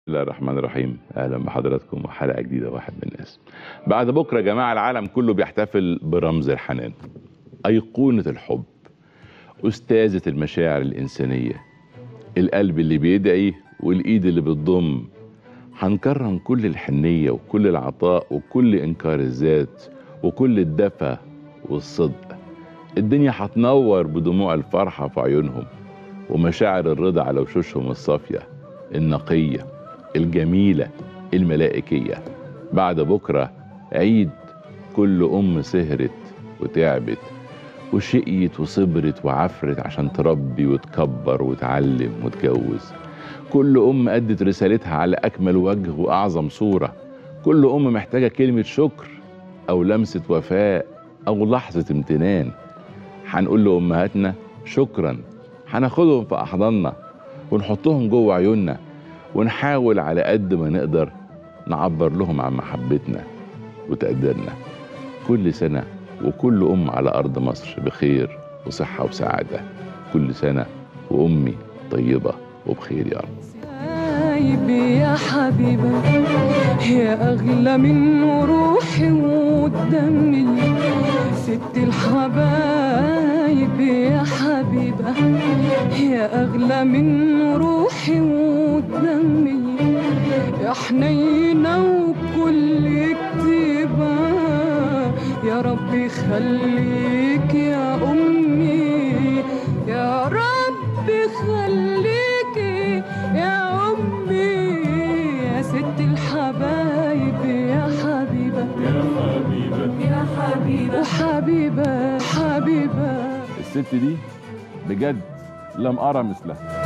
بسم الله الرحمن الرحيم اهلا بحضراتكم وحلقه جديده واحد من الناس بعد بكره يا جماعه العالم كله بيحتفل برمز الحنان ايقونه الحب استاذه المشاعر الانسانيه القلب اللي بيدعي والايد اللي بتضم هنكرم كل الحنيه وكل العطاء وكل انكار الذات وكل الدفى والصدق الدنيا هتنور بدموع الفرحه في عيونهم ومشاعر الرضا على وشوشهم الصافيه النقيه الجميلة الملائكية بعد بكرة عيد كل أم سهرت وتعبت وشقيت وصبرت وعفرت عشان تربي وتكبر وتعلم وتجوز كل أم أدت رسالتها على أكمل وجه وأعظم صورة كل أم محتاجة كلمة شكر أو لمسة وفاء أو لحظة امتنان هنقول لأمهاتنا شكرا هناخدهم في أحضاننا ونحطهم جوه عيوننا ونحاول على قد ما نقدر نعبر لهم عن محبتنا وتقديرنا كل سنة وكل أم على أرض مصر بخير وصحة وسعادة كل سنة وأمي طيبة وبخير يا رب حبيبي يا حبيبة يا أغلى من روحي ودمي ست الحبايب يا حبيبة يا أغلى من روحي ودمي يا حنينة وكل كتيبة يا رب يخليك يا أمي يا رب خليكي يا أمي يا ست الحبايب يا حبيبة يا حبيبة يا حبيبة وحبيبة حبيبة الست دي بجد لم أرى مثلها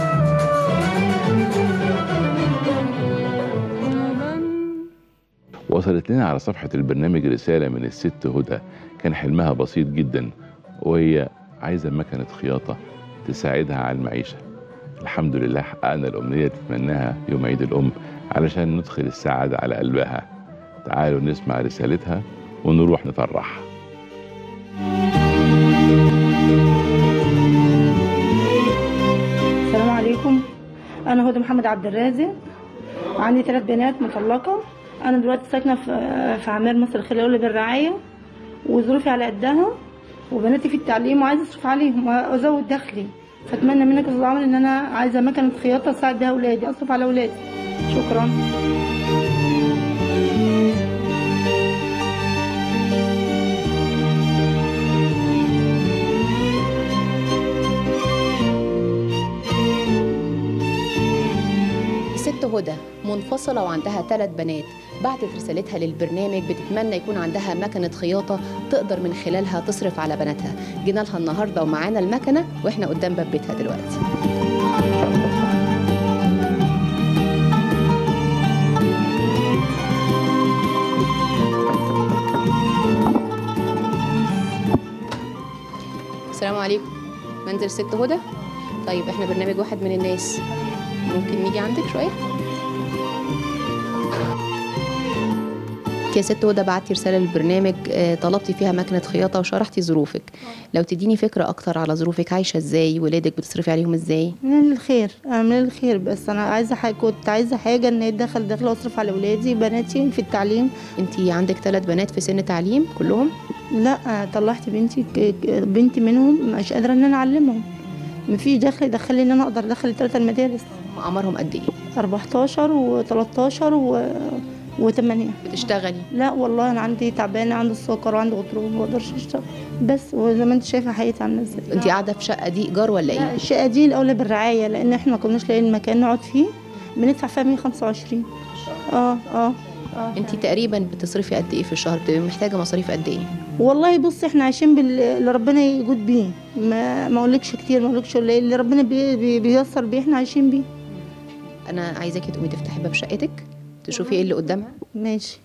وصلت لنا على صفحة البرنامج رسالة من الست هدى كان حلمها بسيط جدا وهي عايزة مكنة خياطة تساعدها على المعيشة الحمد لله حققنا الأمنية تتمناها يوم عيد الأم علشان ندخل السعادة على قلبها تعالوا نسمع رسالتها ونروح نفرحها السلام عليكم انا هدى محمد عبد الرازق عندي ثلاث بنات مطلقه انا دلوقتي ساكنه في في عمار مصر الخليويه بالرعايه وظروفي على قدها وبناتي في التعليم وعايزه اصرف عليهم وازود دخلي فاتمنى منك يا استاذ عمرو ان انا عايزه مكنه خياطه اساعد بيها اولادي اصرف على اولادي شكرا ست هدى منفصلة وعندها ثلاث بنات بعتت رسالتها للبرنامج بتتمنى يكون عندها مكنة خياطة تقدر من خلالها تصرف على بناتها جينا لها النهاردة ومعانا المكنة واحنا قدام باب بيتها دلوقتي السلام عليكم منزل ست هدى طيب احنا برنامج واحد من الناس ممكن نيجي عندك شويه يا ست هدى بعتي رساله للبرنامج آه، طلبتي فيها مكنه خياطه وشرحتي ظروفك لو تديني فكره اكتر على ظروفك عايشه ازاي ولادك بتصرفي عليهم ازاي من الخير آه، من الخير بس انا عايزه حاجه كنت عايزه حاجه ان يتدخل دخل اصرف على اولادي بناتي في التعليم انت عندك ثلاث بنات في سن تعليم كلهم لا آه، طلعت بنتي ك- ك- بنتي منهم مش قادره ان انا اعلمهم مفيش دخل يدخل لي ان انا اقدر ادخل الثلاثه المدارس اعمارهم قد ايه 14 و13 و و8 بتشتغلي لا والله انا عندي تعبانه عندي السكر وعندي غضروف ما بقدرش اشتغل بس وزي ما انت شايفه حياتي عامله ازاي انت قاعده في شقه دي ايجار ولا لا ايه الشقه دي الاولى بالرعايه لان احنا ما كناش لاقيين مكان نقعد فيه بندفع فيها 125 اه اه اه انت تقريبا بتصرفي قد ايه في الشهر بتبقي محتاجه مصاريف قد ايه والله بص احنا عايشين باللي ربنا يجود بيه ما ما اقولكش كتير ما اقولكش قليل اللي ربنا بي بي بييسر بيه احنا عايشين بيه انا عايزاكي تقومي تفتحي باب شقتك تشوفي ايه اللي قدامها ماشي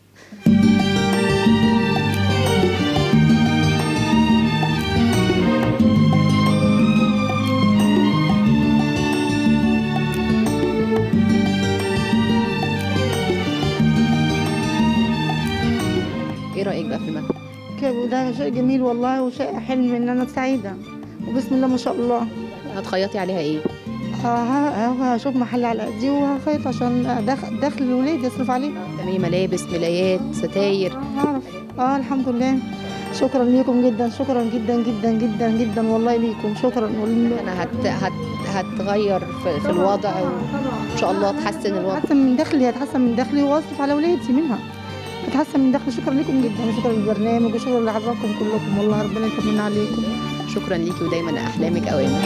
ايه رايك بقى في المكنه كده وده شيء جميل والله وشيء حلم ان انا سعيده وبسم الله ما شاء الله هتخيطي عليها ايه ه- هشوف محل على قدي وهخيط عشان دخل, دخل الولاد يصرف عليه تعملي ملابس ملايات ستاير هعرف اه الحمد لله شكرا ليكم جدا شكرا جدا جدا جدا جدا والله ليكم شكرا وال- انا هت هت هتغير في, في الوضع وان شاء الله تحسن الوضع هتحسن من دخلي هتحسن من دخلي واصرف على ولادي منها هتحسن من دخلي شكرا لكم جدا وشكرا للبرنامج وشكرا لحضراتكم كلكم والله ربنا يطمن عليكم شكرا ليكي ودايما احلامك اوامر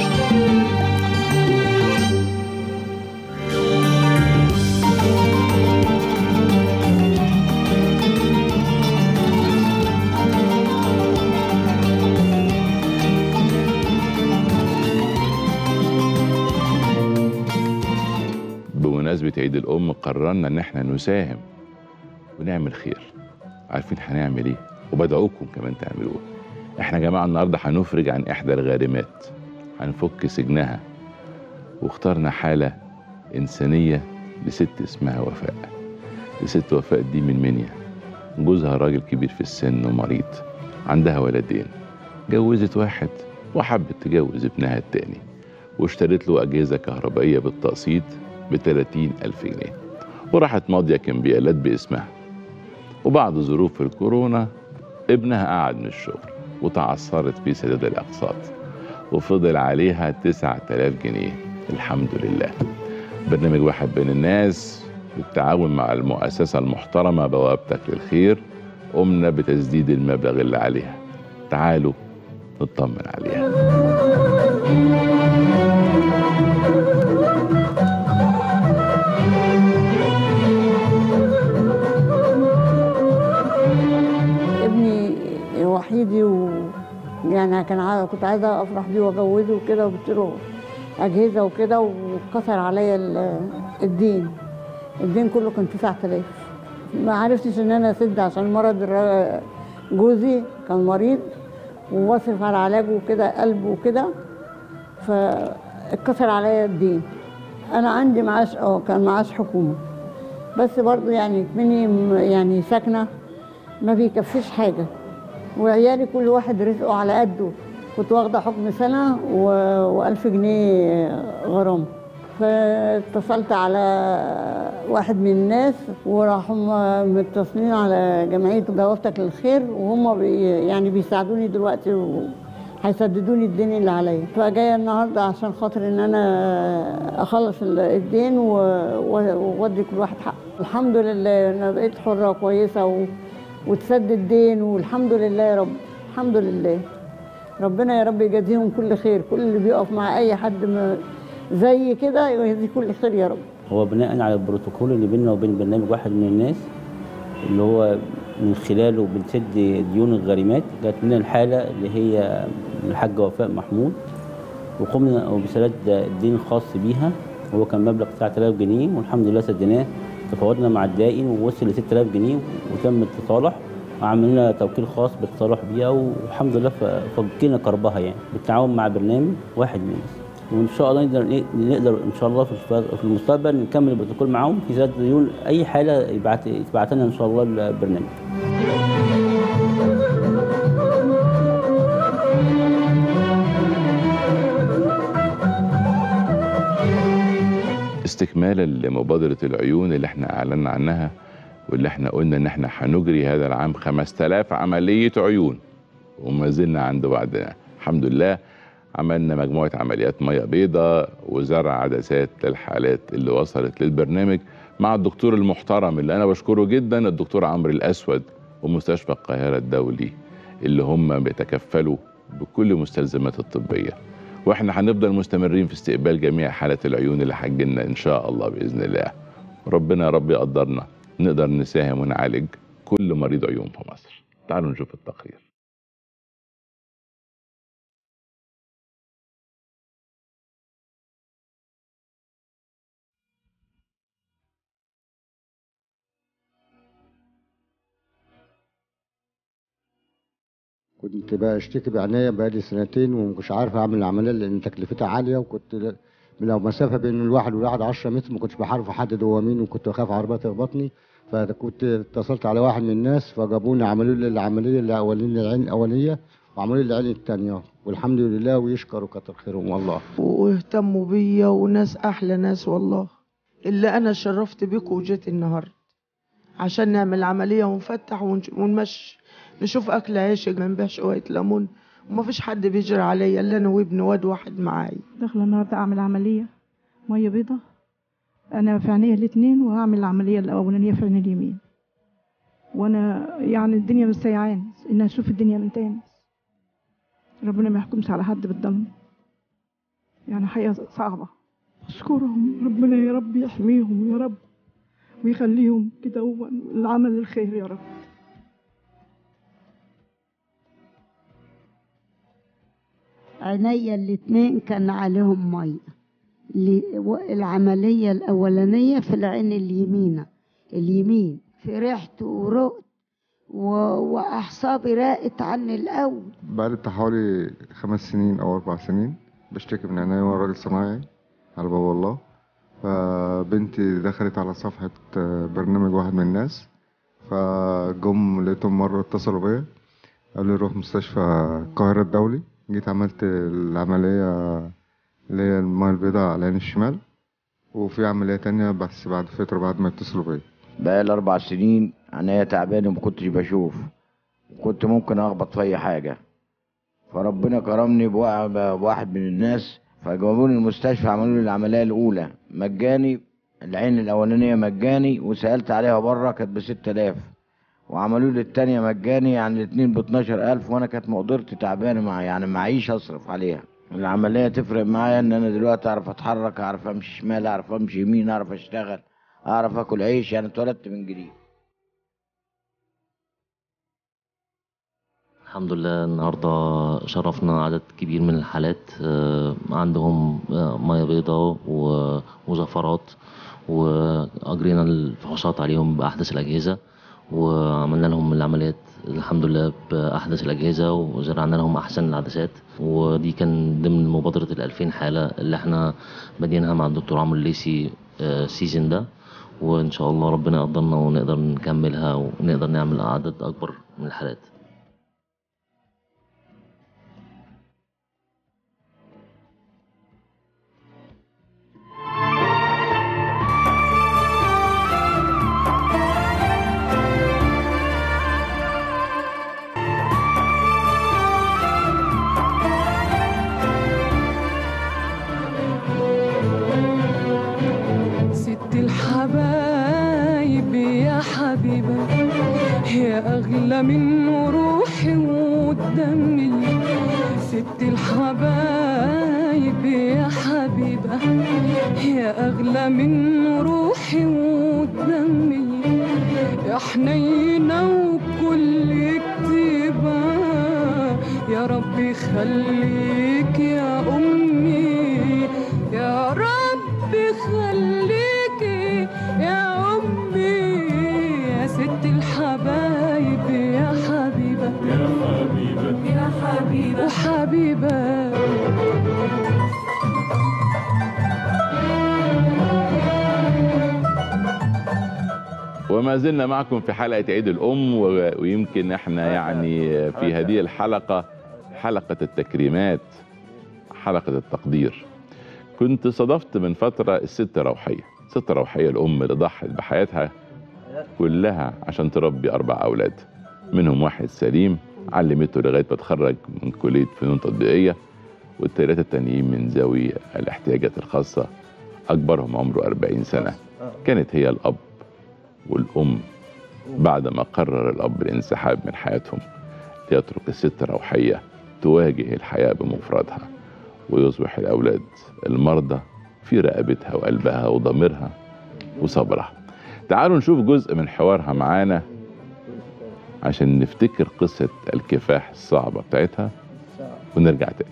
بمناسبة عيد الأم قررنا إن إحنا نساهم ونعمل خير عارفين هنعمل إيه وبدعوكم كمان تعملوه إحنا يا جماعة النهاردة هنفرج عن إحدى الغارمات هنفك سجنها واخترنا حالة إنسانية لست اسمها وفاء لست وفاء دي من منيا جوزها راجل كبير في السن ومريض عندها ولدين جوزت واحد وحبت تجوز ابنها التاني واشترت له أجهزة كهربائية بالتقسيط ب 30 ألف جنيه وراحت ماضية كمبيالات باسمها وبعد ظروف الكورونا ابنها قعد من الشغل وتعثرت في سداد الأقساط وفضل عليها 9000 جنيه الحمد لله برنامج واحد بين الناس بالتعاون مع المؤسسة المحترمة بوابتك للخير قمنا بتسديد المبلغ اللي عليها تعالوا نطمن عليها ابني وحيدي و يعني كان عايزة كنت عايزه افرح بيه واجوزه وكده وجبت له اجهزه وكده واتكسر عليا ال- الدين الدين كله كان 9000 ما عرفتش ان انا اسد عشان مرض الر- جوزي كان مريض وبصرف على علاجه وكده قلب وكده فاتكسر عليا الدين انا عندي معاش اه كان معاش حكومه بس برضه يعني مني يعني ساكنه ما بيكفيش حاجة وعيالي كل واحد رزقه على قده كنت واخدة حكم سنة و... وألف جنيه غرامة فاتصلت على واحد من الناس وراحوا م- متصلين على جمعية جوابتك للخير وهم بي يعني بيساعدوني دلوقتي وهيسددوني الدين اللي عليا فجاية النهاردة عشان خاطر ان انا اخلص ال- الدين و- و- وادي كل واحد حقه الحمد لله انا بقيت حرة كويسة و... وتسدد الدين والحمد لله يا رب الحمد لله ربنا يا رب يجازيهم كل خير كل اللي بيقف مع اي حد ما زي كده يجازيه كل خير يا رب هو بناء على البروتوكول اللي بيننا وبين برنامج واحد من الناس اللي هو من خلاله بنسد ديون الغريمات جات لنا الحالة اللي هي من الحاجة وفاء محمود وقمنا بسداد الدين الخاص بيها وهو كان مبلغ 9000 جنيه والحمد لله سديناه تفاوضنا مع الدائن ووصل ل 6000 جنيه وتم التصالح وعملنا توكيل خاص بالتصالح بيها والحمد لله ف- فكينا كربها يعني بالتعاون مع برنامج واحد من الناس وان شاء الله نقدر نقدر ان شاء الله في الف- في المستقبل نكمل البروتوكول معاهم في سداد ديون اي حاله يبعت يبعت لنا ان شاء الله البرنامج استكمالا لمبادرة العيون اللي احنا اعلنا عنها واللي احنا قلنا ان احنا هنجري هذا العام 5000 عملية عيون وما زلنا عند وعدنا الحمد لله عملنا مجموعة عمليات مية بيضاء وزرع عدسات للحالات اللي وصلت للبرنامج مع الدكتور المحترم اللي انا بشكره جدا الدكتور عمرو الاسود ومستشفى القاهرة الدولي اللي هم بيتكفلوا بكل مستلزمات الطبية واحنا هنفضل مستمرين في استقبال جميع حالات العيون اللي هتجيلنا ان شاء الله باذن الله ربنا يا رب يقدرنا نقدر نساهم ونعالج كل مريض عيون في مصر تعالوا نشوف التقرير كنت بشتكي بعناية بقالي سنتين ومش عارف اعمل العملية لان تكلفتها عالية وكنت ل- لو مسافة بين الواحد والواحد 10 متر ما كنتش بعرف احدد هو مين وكنت بخاف عربية تخبطني فكنت اتصلت على واحد من الناس فجابوني عملوا لي العملية الأولانية العين الأولية وعملوا لي العين التانية والحمد لله ويشكروا كتر خيرهم والله واهتموا بيا وناس احلى ناس والله اللي انا شرفت بيكم وجيت النهارده عشان نعمل عمليه ونفتح ونش- ونمشي نشوف اكل عيش ما نبيع شويه ليمون وما فيش حد بيجري عليا الا انا وابن واد واحد معايا داخلة النهاردة أعمل عملية مية بيضة أنا في عينيا الاتنين وهعمل العملية الأولانية في عين اليمين وأنا يعني الدنيا مستيعاني إن أشوف الدنيا من تاني ربنا ما يحكمش على حد بالظلم يعني حقيقة صعبة أشكرهم ربنا يا رب يحميهم يا رب ويخليهم كده هو العمل الخير يا رب عينيا الاتنين كان عليهم مية ل- و- العملية الأولانية في العين اليمينة اليمين فرحت ورقت و... وأعصابي راقت عني الأول بقالي بتاع حوالي خمس سنين أو أربع سنين بشتكي من عينيا وأنا راجل صنايعي على باب الله فبنتي دخلت على صفحة آه، برنامج واحد من الناس فجم لقيتهم مرة اتصلوا بيا قالوا لي روح مستشفى القاهرة الدولي جيت عملت العملية اللي هي الماء البيضاء على العين الشمال وفي عملية تانية بس بعد فترة بعد ما اتصلوا بيا بقالي أربع سنين عينيا تعبانة وما كنتش بشوف كنت ممكن أخبط في أي حاجة فربنا كرمني بوا- بواحد من الناس فجابوني المستشفى عملوا لي العملية الأولى مجاني العين الأولانية مجاني وسألت عليها بره كانت بستة آلاف وعملوا لي التانية مجاني يعني الاتنين باتناشر ألف وأنا كانت مقدرتي تعبانة مع يعني معيش أصرف عليها العملية تفرق معايا إن أنا دلوقتي أعرف أتحرك أعرف أمشي شمال أعرف أمشي يمين أعرف أشتغل أعرف آكل عيش يعني اتولدت من جديد الحمد لله النهاردة شرفنا عدد كبير من الحالات آه، عندهم آه، مية بيضاء و- وزفرات وأجرينا الفحوصات عليهم بأحدث الأجهزة وعملنا لهم العمليات الحمد لله بأحدث الأجهزة وزرعنا لهم أحسن العدسات ودي كان ضمن مبادرة الألفين حالة اللي احنا بادئينها مع الدكتور عمرو الليسي آه، السيزون ده وإن شاء الله ربنا يقدرنا ونقدر نكملها ونقدر نعمل عدد أكبر من الحالات ست الحبايب يا حبيبة يا أغلى من روحي ودمي ست الحبايب يا حبيبة يا أغلى من روحي ودمي يا حنينة وكل كتيبة يا رب يخليك يا أمي يا رب خليكي يا أمي يا ست الحبايب يا حبيبة يا حبيبة يا حبيبة وحبيبة وما زلنا معكم في حلقة عيد الأم و- ويمكن احنا يعني في هذه الحلقة حلقة التكريمات حلقة التقدير كنت صادفت من فترة الست روحية ست روحية الأم اللي ضحت بحياتها كلها عشان تربي أربع أولاد منهم واحد سليم علمته لغاية ما اتخرج من كلية فنون تطبيقية والثلاثة التانيين من ذوي الاحتياجات الخاصة أكبرهم عمره 40 سنة كانت هي الأب والأم بعد ما قرر الأب الانسحاب من حياتهم ليترك الست روحية تواجه الحياة بمفردها ويصبح الأولاد المرضى في رقبتها وقلبها وضميرها وصبرها تعالوا نشوف جزء من حوارها معانا عشان نفتكر قصة الكفاح الصعبة بتاعتها ونرجع تاني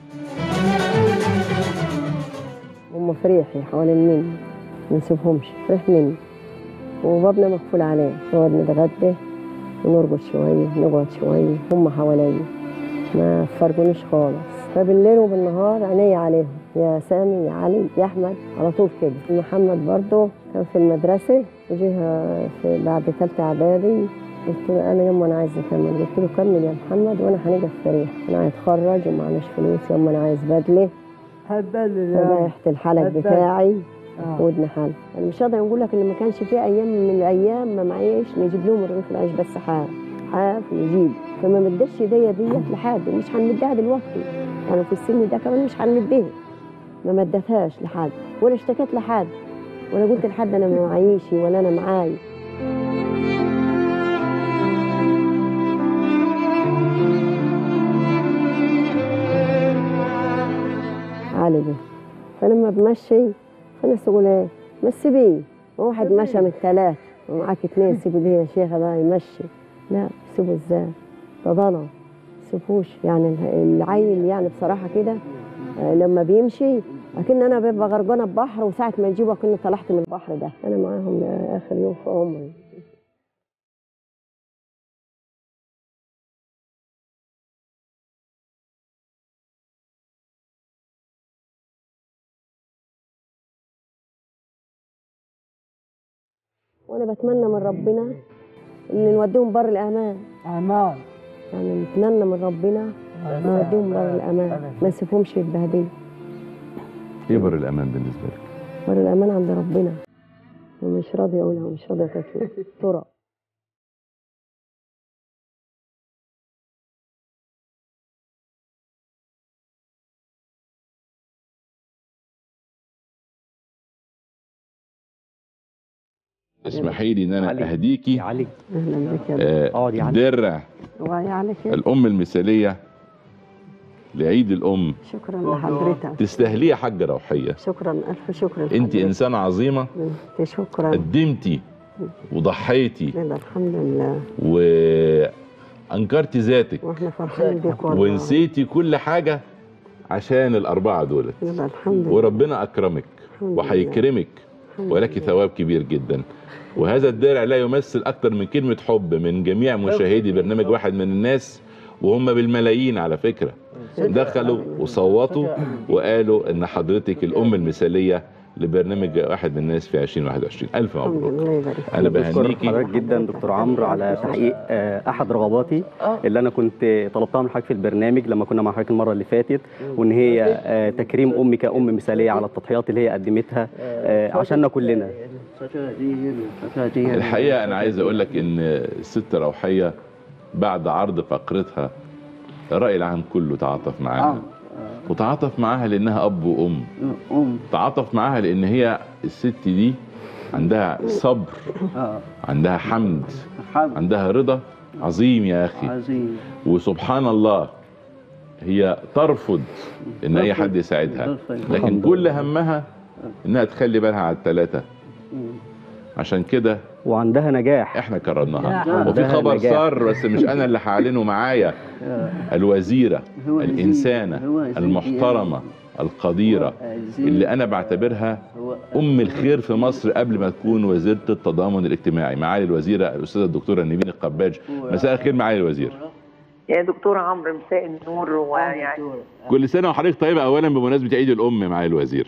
هم فريحي حوالين مني ما نسيبهمش فريح مني وبابنا مقفول عليه نقعد نتغدى ونرقد شوية نقعد شوية هم حواليا ما فرقونيش خالص فبالليل وبالنهار عيني عليهم يا سامي يا علي يا احمد على طول كده محمد برضه كان في المدرسة وجه في بعد ثالثة اعدادي قلت له انا يما انا عايز اكمل قلت له كمل يا محمد وانا هنيجي استريح انا هتخرج ومعناش فلوس يما انا عايز بدله هتبلل ريحة الحلق هتبلل. بتاعي آه. ودن حلق انا مش هقدر اقول لك اللي ما كانش فيه ايام من الايام ما معيش نجيب لهم رغيف العيش بس حاف حاف نجيب فما مدش ايديا ديت لحد ومش هنمدها دلوقتي انا في السن ده كمان مش هنمدها ما مدتهاش لحد ولا اشتكيت لحد ولا قلت لحد انا ما معيشي ولا انا معاي علي بيه فلما بمشي فالناس تقول ايه مسي بيه واحد مشى من ثلاث ومعاك اثنين سيبوا بيه يا شيخه ده يمشي لا سيبوا ازاي ده ضنا سيبوش يعني ال- العيل يعني بصراحه كده آه، لما بيمشي اكن انا ببقى غرقانه ببحر وساعه ما يجيبوا اكن طلعت من البحر ده انا معاهم لاخر يوم في عمري وانا بتمنى من ربنا ان نوديهم بر الامان امان يعني نتمنى من ربنا نوديهم بر الامان ما نسيبهمش يتبهدلوا ايه بر الامان بالنسبه لك؟ بر الامان عند ربنا ومش راضيه اقولها ومش راضيه تطلع ترى اسمحي لي ان انا اهديكي اهلا بك يا آه درع وعي على كده الام المثاليه لعيد الام شكرا لحضرتك تستاهليه يا حاجه روحيه شكرا الف شكر انت لحضرتك. انسانه عظيمه انت شكرا قدمتي وضحيتي يلا الحمد لله وانكرتي ذاتك واحنا فرحانين بيك والله ونسيتي كل حاجه عشان الاربعه دولت يلا الحمد لله وربنا اكرمك الحمد وهيكرمك الحمد ولك ثواب كبير جدا وهذا الدرع لا يمثل اكتر من كلمه حب من جميع مشاهدي برنامج واحد من الناس وهم بالملايين على فكره دخلوا وصوتوا وقالوا ان حضرتك الام المثاليه لبرنامج واحد من الناس في 2021 الف مبروك الله يبارك انا بشكر بهنيكي حضرتك جدا دكتور عمرو على تحقيق آه، احد رغباتي اللي انا كنت طلبتها من حضرتك في البرنامج لما كنا مع حضرتك المره اللي فاتت وان هي آه، تكريم امي كأم مثاليه على التضحيات اللي هي قدمتها آه، عشاننا كلنا الحقيقه انا عايز اقول لك ان الست روحيه بعد عرض فقرتها الراي العام كله تعاطف معاها وتعاطف معاها لانها اب وام أم تعاطف معاها لان هي الست دي عندها صبر آه عندها حمد حمد. عندها رضا عظيم يا اخي عظيم وسبحان الله هي ترفض ان اي حد يساعدها لكن كل همها انها تخلي بالها على الثلاثه عشان كده وعندها نجاح احنا كررناها عندها وفي خبر نجاح. صار بس مش انا اللي هعلنه معايا الوزيره هو الانسانه هو زي- المحترمه القديره زي- اللي انا بعتبرها هو ام الخير في مصر قبل ما تكون وزيره التضامن الاجتماعي معالي الوزيره الاستاذه الدكتوره نيفين القباج مساء الخير معالي الوزير يا دكتور عمرو مساء النور ويعني كل سنه وحضرتك طيبه اولا بمناسبه عيد الام معالي الوزير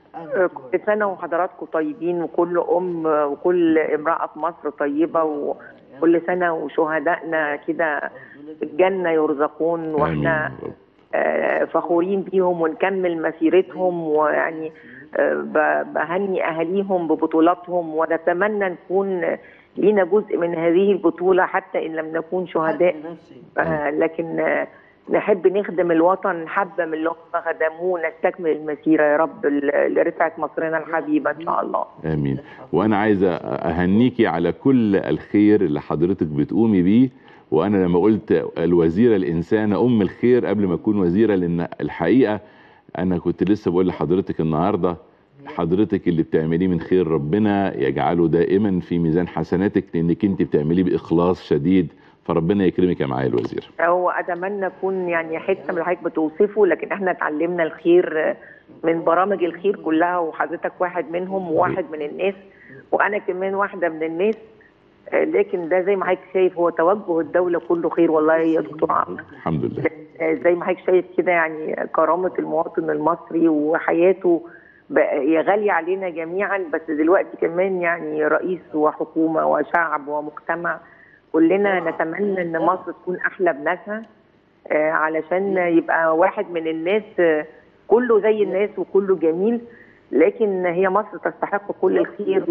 كل سنه وحضراتكم طيبين وكل ام وكل امراه في مصر طيبه وكل سنه وشهدائنا كده في الجنه يرزقون واحنا آه، فخورين بيهم ونكمل مسيرتهم ويعني آه، ب- بهني اهاليهم ببطولاتهم ونتمنى نكون لينا جزء من هذه البطوله حتى ان لم نكون شهداء آه، لكن آه، نحب نخدم الوطن حبه من اللي هم خدموه نستكمل المسيره يا رب ل- لرفعه مصرنا الحبيبه ان شاء الله امين وانا عايز اهنيكي على كل الخير اللي حضرتك بتقومي بيه وانا لما قلت الوزيره الانسانه ام الخير قبل ما اكون وزيره لان الحقيقه انا كنت لسه بقول لحضرتك النهارده حضرتك اللي بتعمليه من خير ربنا يجعله دائما في ميزان حسناتك لانك انت بتعمليه باخلاص شديد فربنا يكرمك يا معالي الوزير هو اتمنى اكون يعني حته من اللي حضرتك بتوصفه لكن احنا اتعلمنا الخير من برامج الخير كلها وحضرتك واحد منهم وواحد من الناس وانا كمان واحده من الناس آه، لكن ده زي ما حضرتك شايف هو توجه الدوله كله خير والله يا دكتور عمرو الحمد لله آه، زي ما حضرتك شايف كده يعني كرامه المواطن المصري وحياته بقى- هي غاليه علينا جميعا بس دلوقتي كمان يعني رئيس وحكومه وشعب ومجتمع كلنا نتمنى ان مصر تكون احلى بناسها آه، علشان يبقى واحد من الناس آه، كله زي الناس وكله جميل لكن هي مصر تستحق كل الخير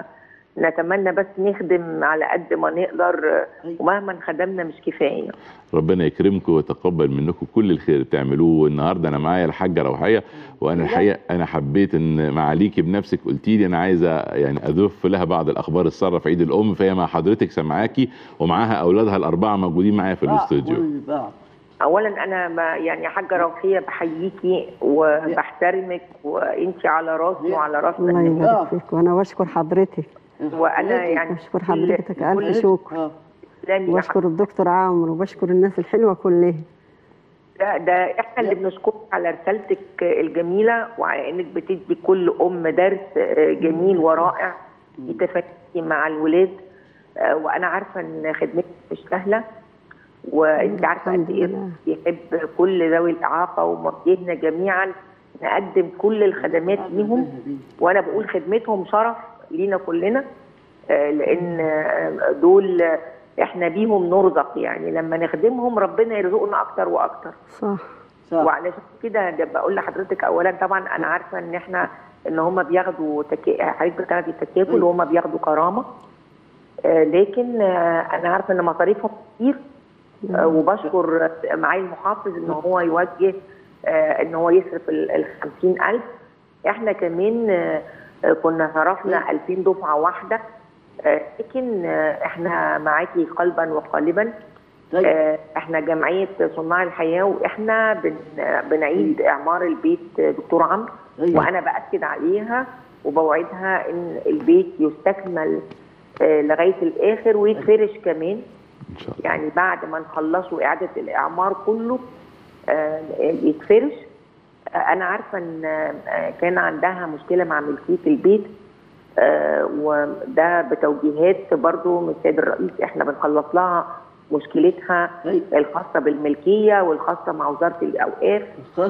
ونتمنى بس نخدم على قد ما نقدر آه، ومهما خدمنا مش كفايه ربنا يكرمكم ويتقبل منكم كل الخير اللي بتعملوه والنهارده انا معايا الحاجه روحيه وانا الحقيقه انا حبيت ان معاليكي بنفسك قلتي لي انا عايزه يعني اضيف لها بعض الاخبار الساره في عيد الام فهي مع حضرتك سامعاكي ومعاها اولادها الاربعه موجودين معايا في الاستوديو اولا انا ما يعني يا حاجه روحيه بحييكي وبحترمك وانت على راسي وعلى راسنا الله الجميع. يبارك فيك وانا بشكر حضرتك وانا يعني بشكر حضرتك كل- الف شكر تسلمي يا وبشكر الدكتور عمرو وبشكر الناس الحلوه كلها ده, ده احنا اللي بنشكرك على رسالتك الجميله وعلى انك بتدي كل ام درس آه، جميل ورائع يتفاعلي مع الولاد آه، وانا عارفه ان خدمتك مش سهله وانت عارفه قد ايه بيحب كل ذوي الاعاقه وموجهنا جميعا نقدم كل الخدمات ليهم وانا بقول خدمتهم شرف لينا كلنا آه، لان آه، دول آه، احنا بيهم نرزق يعني لما نخدمهم ربنا يرزقنا اكتر واكتر صح وعلشان كده ده بقول لحضرتك اولا طبعا انا عارفه ان احنا ان هم بياخدوا تكي... حضرتك بتاخدي تكافل وهم بياخدوا كرامه آه، لكن آه، انا عارفه ان مصاريفهم كتير آه، وبشكر معالي المحافظ ان هو يوجه آه، ان هو يصرف ال 50000 احنا كمان آه، آه، كنا صرفنا 2000 دفعه واحده آه، لكن آه، احنا معاكي قلبا وقالبا آه، احنا جمعيه صناع الحياه واحنا بن بنعيد اعمار البيت آه، دكتور عمرو أيوة. وانا باكد عليها وبوعدها ان البيت يستكمل آه، لغايه الاخر ويتفرش كمان يعني بعد ما نخلصوا اعاده الاعمار كله آه، يتفرش آه، انا عارفه ان آه، كان عندها مشكله مع ملكيه البيت آه، وده بتوجيهات برضو من السيد الرئيس احنا بنخلص لها مشكلتها الخاصه بالملكيه والخاصه مع وزاره الاوقاف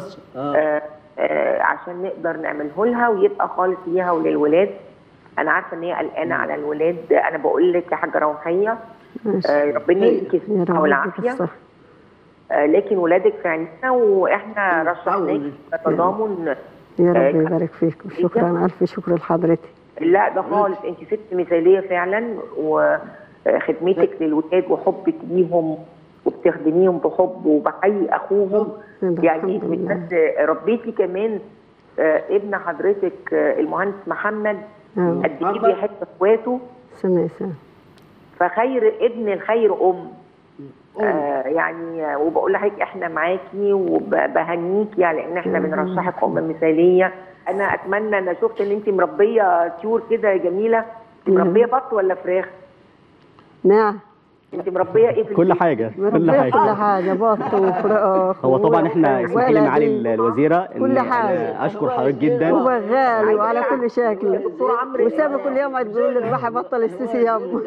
آه، آه، عشان نقدر نعمله لها ويبقى خالص ليها وللولاد انا عارفه ان هي قلقانه على الولاد انا بقول لك يا حاجه روحيه آه، ربنا يديكي يا الصحه رب والعافيه يديك الصحة. آه، لكن ولادك في عينينا واحنا رشحناك بتضامن يا آه، رب يبارك فيك وشكرا الف شكر لحضرتك لا ده خالص انت ست مثاليه فعلا وخدمتك للولاد وحبك ليهم وبتخدميهم بحب وبحيي اخوهم يعني انت مش بس ربيتي كمان آه، ابن حضرتك آه، المهندس محمد آه. قد ايه بيحب اخواته سنة سنة فخير ابن الخير ام آه يعني آه، وبقول لحضرتك احنا معاكي وبهنيكي على ان احنا بنرشحك ام مثاليه انا اتمنى انا شفت ان انت مربيه طيور كده جميله انت مربيه بط ولا فراخ؟ نعم انت مربيه ايه في كل البيت؟ حاجه كل مربية حاجه كل حاجة بط وفراخ هو طبعا احنا اسمحي لي معالي وولد الوزيره ان كل أنا حاجة. اشكر حضرتك جدا وبغال وعلى كل شكل وسامي كل يوم تقول لي اذبحي بطل السيسي يابا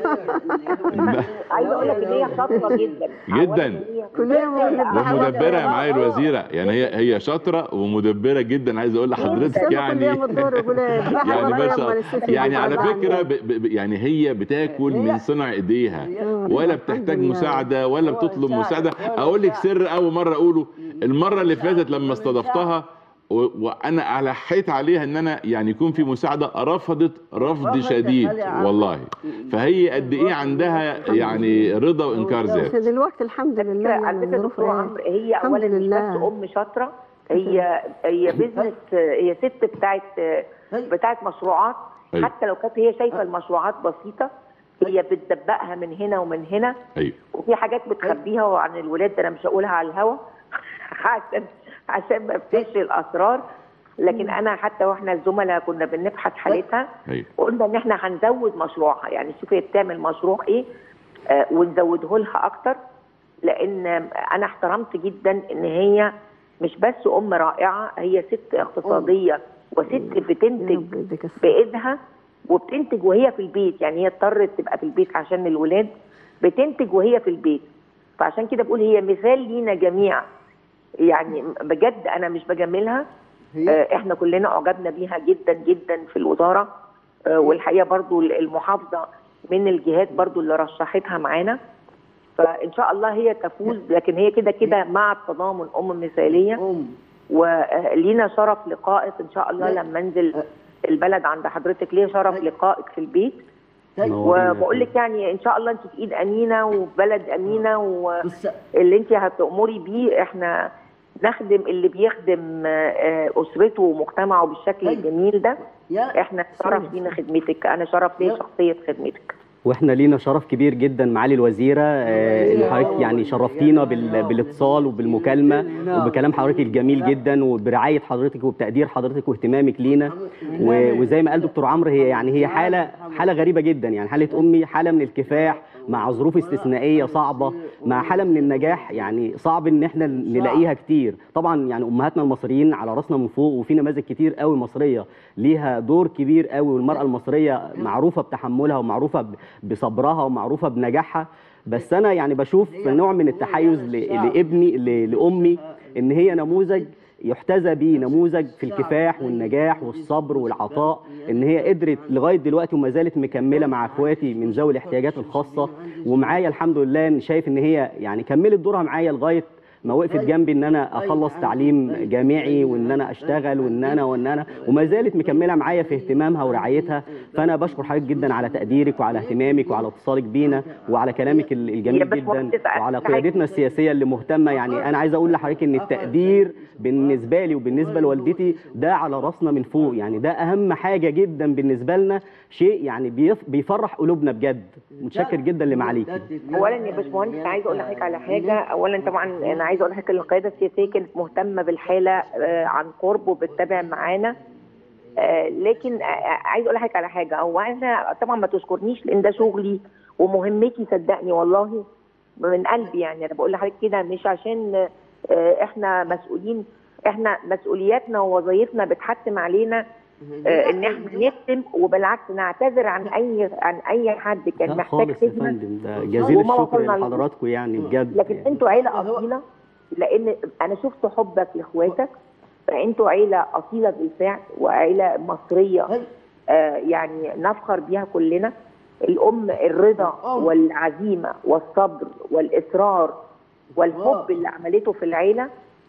عايزه اقول لك ان هي شاطره جدا جدا كل يوم بنذبحي ومدبره يا معالي الوزيره يعني هي هي شاطره ومدبره جدا عايز اقول لحضرتك كل يعني يوم الدور يقول لي اذبحي يعني بطل ما يابا شاء السيسي يعني يابا. على فكره ب ب يعني هي بتاكل من صنع ايديها ولا بتحتاج مساعده ولا بتطلب مساعده اقول لك سر اول مره اقوله المره اللي فاتت لما استضفتها و- وانا الحيت عليها ان انا يعني يكون في مساعده رفضت رفض شديد والله فهي قد ايه عندها يعني رضا وانكار بس ذات دلوقتي الحمد لله على يعني فكره الظروف دكتور إيه. عمرو هي الحمد اولا مش لله. بس ام شاطره هي هي بيزنس هي ست بتاعت بتاعت مشروعات أيوة. حتى لو كانت هي شايفه المشروعات بسيطه هي بتدبقها من هنا ومن هنا ايوه وفي حاجات بتخبيها عن الولاد ده انا مش هقولها على الهوا عشان عشان ما بتفش الاسرار لكن انا حتى واحنا الزملاء كنا بنبحث حالتها ايوه قلنا ان احنا هنزود مشروعها يعني شوفي هي بتعمل مشروع ايه آه ونزوده لها اكتر لان انا احترمت جدا ان هي مش بس ام رائعه هي ست اقتصاديه وست بتنتج بايدها وبتنتج وهي في البيت يعني هي اضطرت تبقى في البيت عشان الولاد بتنتج وهي في البيت فعشان كده بقول هي مثال لينا جميعا يعني بجد انا مش بجاملها آه، احنا كلنا اعجبنا بيها جدا جدا في الوزاره آه، والحقيقه برضو المحافظه من الجهات برضو اللي رشحتها معانا فان شاء الله هي تفوز لكن هي كده كده مع التضامن ام مثاليه ولينا شرف لقائك ان شاء الله لما انزل البلد عند حضرتك ليا شرف لقائك في البيت وبقول لك يعني ان شاء الله انت في ايد امينه وفي بلد امينه واللي انت هتامري بيه احنا نخدم اللي بيخدم آه، اسرته ومجتمعه بالشكل الجميل ده احنا شرف لينا خدمتك انا شرف ليا شخصيه خدمتك واحنا لينا شرف كبير جدا معالي الوزيره آه، ان حضرتك يعني شرفتينا بال- بالاتصال وبالمكالمه وبكلام حضرتك الجميل جدا وبرعايه حضرتك وبتقدير حضرتك واهتمامك لينا و- وزي ما قال دكتور عمرو هي يعني هي حاله حاله غريبه جدا يعني حاله امي حاله من الكفاح مع ظروف استثنائيه صعبه مع حاله من النجاح يعني صعب ان احنا نلاقيها كتير طبعا يعني امهاتنا المصريين على راسنا من فوق وفي نماذج كتير قوي مصريه ليها دور كبير قوي والمراه المصريه معروفه بتحملها ومعروفه ب- بصبرها ومعروفه بنجاحها بس انا يعني بشوف نوع من التحيز ل- لابني ل- لامي ان هي نموذج يحتذى به نموذج في الكفاح والنجاح والصبر والعطاء ان هي قدرت لغايه دلوقتي وما زالت مكمله مع اخواتي من ذوي الاحتياجات الخاصه ومعايا الحمد لله إن شايف ان هي يعني كملت دورها معايا لغايه ما وقفت جنبي ان انا اخلص تعليم جامعي وان انا اشتغل وان انا وان انا وما زالت مكمله معايا في اهتمامها ورعايتها فانا بشكر حضرتك جدا على تقديرك وعلى اهتمامك وعلى اتصالك بينا وعلى كلامك ال- الجميل جدا وعلى قيادتنا السياسيه اللي مهتمه يعني انا عايز اقول لحضرتك ان التقدير بالنسبه لي وبالنسبه لوالدتي ده على راسنا من فوق يعني ده اهم حاجه جدا بالنسبه لنا شيء يعني بيف- بيفرح قلوبنا بجد متشكر جدا لمعاليكي اولا يا باشمهندس عايزه اقول لحضرتك على حاجه اولا طبعا انا عايزه اقول لحضرتك ان القياده السياسيه كانت مهتمه بالحاله آه، عن قرب وبتتابع معانا آه، لكن آه، آه، عايزه اقول لحضرتك على حاجه هو انا طبعا ما تشكرنيش لان ده شغلي ومهمتي صدقني والله من قلبي يعني انا بقول لحضرتك كده مش عشان آه، احنا مسؤولين احنا مسؤولياتنا ووظائفنا بتحتم علينا آه، ان احنا نكتم وبالعكس نعتذر عن اي عن اي حد كان لا محتاج خالص يا خدمه فندم ده جزيل وما الشكر وصلنا له. لحضراتكم يعني بجد لكن انتوا عيله اصيله لان انا شفت حبك لاخواتك فانتوا عيله اصيله بالفعل وعيله مصريه آه يعني نفخر بيها كلنا الام الرضا والعزيمه والصبر والاصرار والحب اللي عملته في العيله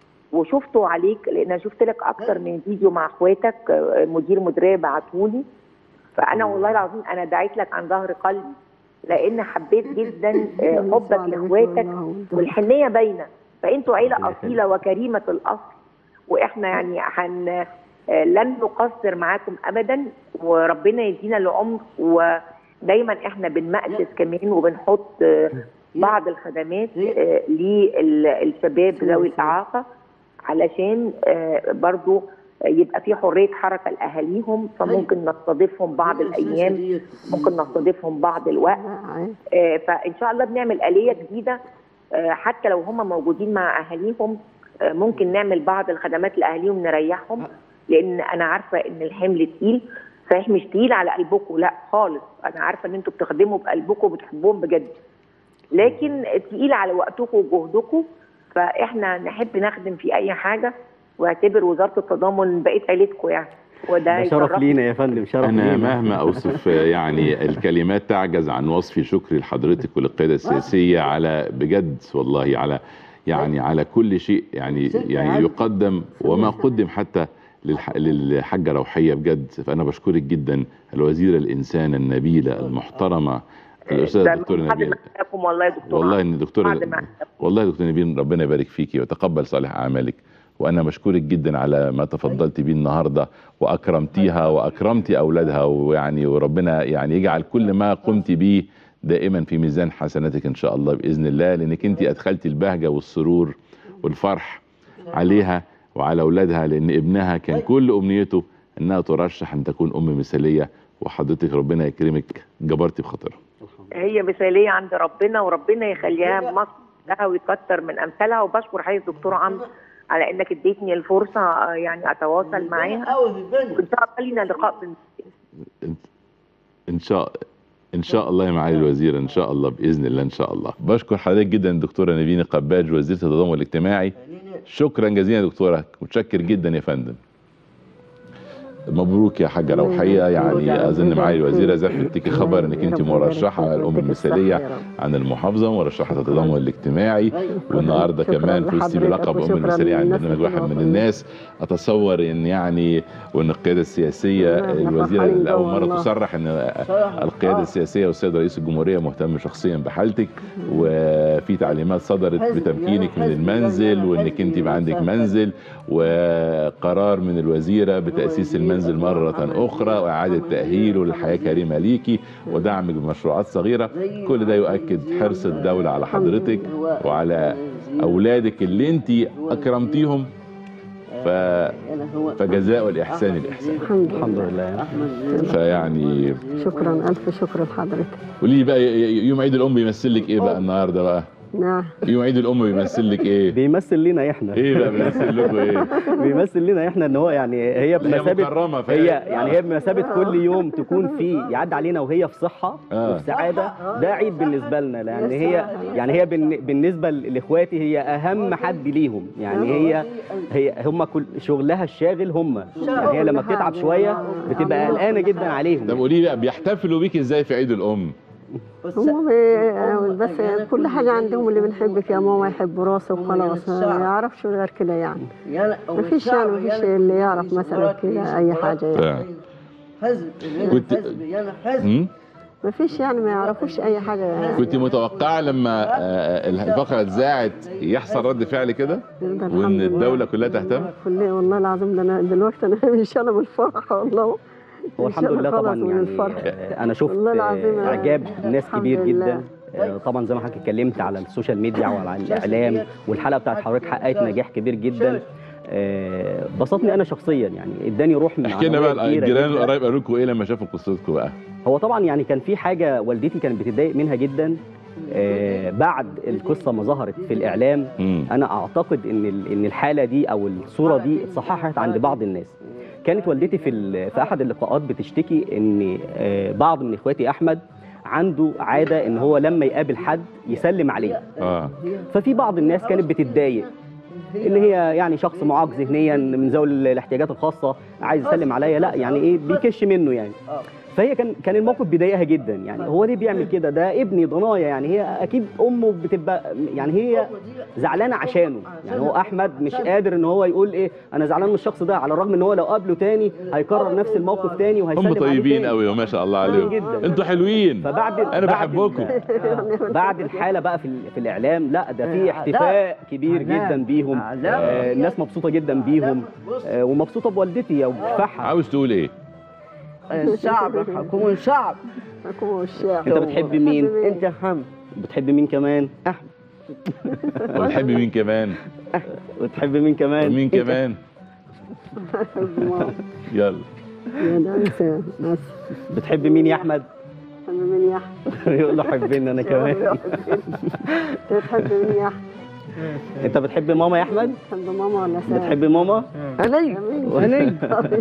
وشفته عليك لان انا شفت لك اكتر من فيديو مع اخواتك آه، مدير مديريه بعتولي فانا والله العظيم انا دعيت لك عن ظهر قلبي لان حبيت جدا آه، حبك لاخواتك والحنيه باينه فانتوا عيله اصيله وكريمه الاصل واحنا يعني هن آه، لن نقصر معاكم ابدا وربنا يدينا العمر ودايما احنا بنمأسس كمان وبنحط آه، بعض الخدمات آه، للشباب ذوي الاعاقه علشان آه، برضو يبقى في حريه حركه لاهاليهم فممكن نستضيفهم بعض الايام ممكن نستضيفهم بعض الوقت آه، فان شاء الله بنعمل اليه جديده آه، حتى لو هم موجودين مع اهاليهم آه، ممكن نعمل بعض الخدمات لاهاليهم نريحهم لان انا عارفه ان الحمل تقيل صحيح مش تقيل على قلبكم لا خالص انا عارفه ان انتوا بتخدموا بقلبكم وبتحبوهم بجد لكن تقيل على وقتكم وجهدكم فاحنا نحب نخدم في اي حاجه واعتبر وزاره التضامن بقيت عيلتكم يعني وده ده شرف يشرفني. لينا يا فندم شرف أنا لينا مهما أوصف يعني الكلمات تعجز عن وصف شكري لحضرتك وللقيادة السياسية على بجد والله على يعني على كل شيء يعني يعني يقدم وما قدم حتى للح- للحاجة روحية بجد فأنا بشكرك جدا الوزيرة الإنسانة النبيلة المحترمة الأستاذة ده الدكتورة من بعد نبيل ما أحبكم والله يا دكتور والله عمرو. ان دكتور بعد ما والله يا دكتور نبيل ربنا يبارك فيكي ويتقبل صالح اعمالك وانا مشكورك جدا على ما تفضلت بيه النهارده واكرمتيها واكرمتي اولادها ويعني وربنا يعني يجعل كل ما قمت به دائما في ميزان حسناتك ان شاء الله باذن الله لانك انت ادخلتي البهجه والسرور والفرح عليها وعلى اولادها لان ابنها كان كل امنيته انها ترشح ان تكون ام مثاليه وحضرتك ربنا يكرمك جبرتي بخاطرها هي مثاليه عند ربنا وربنا يخليها مصر لها ويكتر من امثالها وبشكر حضرتك دكتور عمرو على انك اديتني الفرصه آه، يعني اتواصل معاها وان شاء الله لينا لقاء في ان شاء ان شاء الله يا معالي الوزير ان شاء الله باذن الله ان شاء الله بشكر حضرتك جدا الدكتوره نبيني قباج وزيره التضامن الاجتماعي شكرا جزيلا يا دكتوره متشكر جدا يا فندم مبروك يا حاجه روحيه يعني اظن معالي الوزيره زفت اديكي خبر انك انت مرشحه الام المثاليه عن المحافظه ومرشحه التضامن الاجتماعي والنهارده كمان فزتي بلقب ام المثاليه عن برنامج واحد من الناس اتصور ان يعني وان القياده السياسيه الوزيره لاول مره تصرح ان القياده السياسيه والسيد رئيس الجمهوريه مهتم شخصيا بحالتك وفي تعليمات صدرت بتمكينك من المنزل وانك انت يبقى عندك منزل وقرار من الوزيره بتاسيس المنزل مره اخرى واعاده تاهيله للحياه كريمه ليكي ودعمك بمشروعات صغيره كل ده يؤكد حرص الدوله على حضرتك وعلى اولادك اللي انت اكرمتيهم ف... فجزاء الاحسان الاحسان الحمد لله فيعني شكرا الف شكر لحضرتك قولي لي بقى يوم عيد الام بيمثل لك ايه بقى النهارده بقى نعم يوم عيد الام بيمثل لك ايه بيمثل لنا احنا ايه بقى بيمثل لكم ايه بيمثل لنا احنا ان هو يعني هي بمثابه مكرمة فعلا. هي يعني هي بمثابه كل يوم تكون في يعدي علينا وهي في صحه آه. وفي سعاده ده عيد بالنسبه لنا لان هي يعني هي بالن- بالنسبه لاخواتي هي اهم حد ليهم يعني هي هي هم كل شغلها الشاغل هم يعني هي لما بتتعب شويه بتبقى قلقانه جدا عليهم طب قولي لي بقى بيحتفلوا بيك ازاي في عيد الام هم بي- بس كل حاجة عندهم اللي بنحبك يا ماما يحبوا راسه وخلاص ما يعرفش غير كده يعني ما فيش يعني ما فيش اللي يعرف مثلا كده أي حاجة يعني كنت مم؟ ما فيش يعني ما يعرفوش أي حاجة يعني كنت متوقعه لما آه، الفقره اتذاعت يحصل رد فعل كده وان الدوله كلها تهتم كل والله العظيم ده أنا دلوقتي أنا مش أنا من الفرح والله هو إن شاء الحمد الله لله خلاص طبعا من يعني الفرح. آه، انا شفت والله العظيم آه، اعجاب ناس الحمد كبير لله. جدا آه، طبعا زي ما حضرتك اتكلمت على السوشيال ميديا وعلى الاعلام والحلقه بتاعت حضرتك حققت نجاح كبير جدا آه، بسطني انا شخصيا يعني اداني روح من احكي لنا بقى معنوية كبيرة الجيران جداً. القرايب قالوا لكم ايه لما شافوا قصتكم بقى هو طبعا يعني كان في حاجه والدتي كانت بتتضايق منها جدا آه، بعد القصه ما ظهرت في الاعلام انا اعتقد ان ال- ان الحاله دي او الصوره دي اتصححت عند بعض الناس كانت والدتي في ال- في احد اللقاءات بتشتكي ان آه، بعض من اخواتي احمد عنده عاده ان هو لما يقابل حد يسلم عليه اه ففي بعض الناس كانت بتتضايق ان هي يعني شخص معاق ذهنيا من ذوي الاحتياجات الخاصه عايز يسلم عليا لا يعني ايه بيكش منه يعني فهي كان كان الموقف بيضايقها جدا يعني هو ليه بيعمل كده ده ابني ضنايا يعني هي اكيد امه بتبقى يعني هي زعلانه عشانه يعني هو احمد مش قادر ان هو يقول ايه انا زعلان من الشخص ده على الرغم ان هو لو قابله تاني هيكرر نفس الموقف تاني وهيسلم هم عليه طيبين تاني. قوي وما شاء الله عليهم جدا. انتوا حلوين فبعد انا بعد بحبكم بعد الحاله بقى في, ال- في الاعلام لا ده في احتفاء كبير جدا بيهم آه الناس مبسوطه جدا بيهم آه ومبسوطه بوالدتي وبكفاحها عاوز تقول ايه الشعب حكومة الشعب حكومة الشعب انت بتحب مين انت حمد بتحب مين كمان احمد وبتحب مين كمان وتحب مين كمان مين كمان يلا يا ده إنسان بس بتحب مين يا احمد تحب مين يا أحمد يقول له حبني انا كمان تحب مين يا أحمد انت بتحب ماما يا احمد تحب ماما ولا سام بتحب ماما انا انا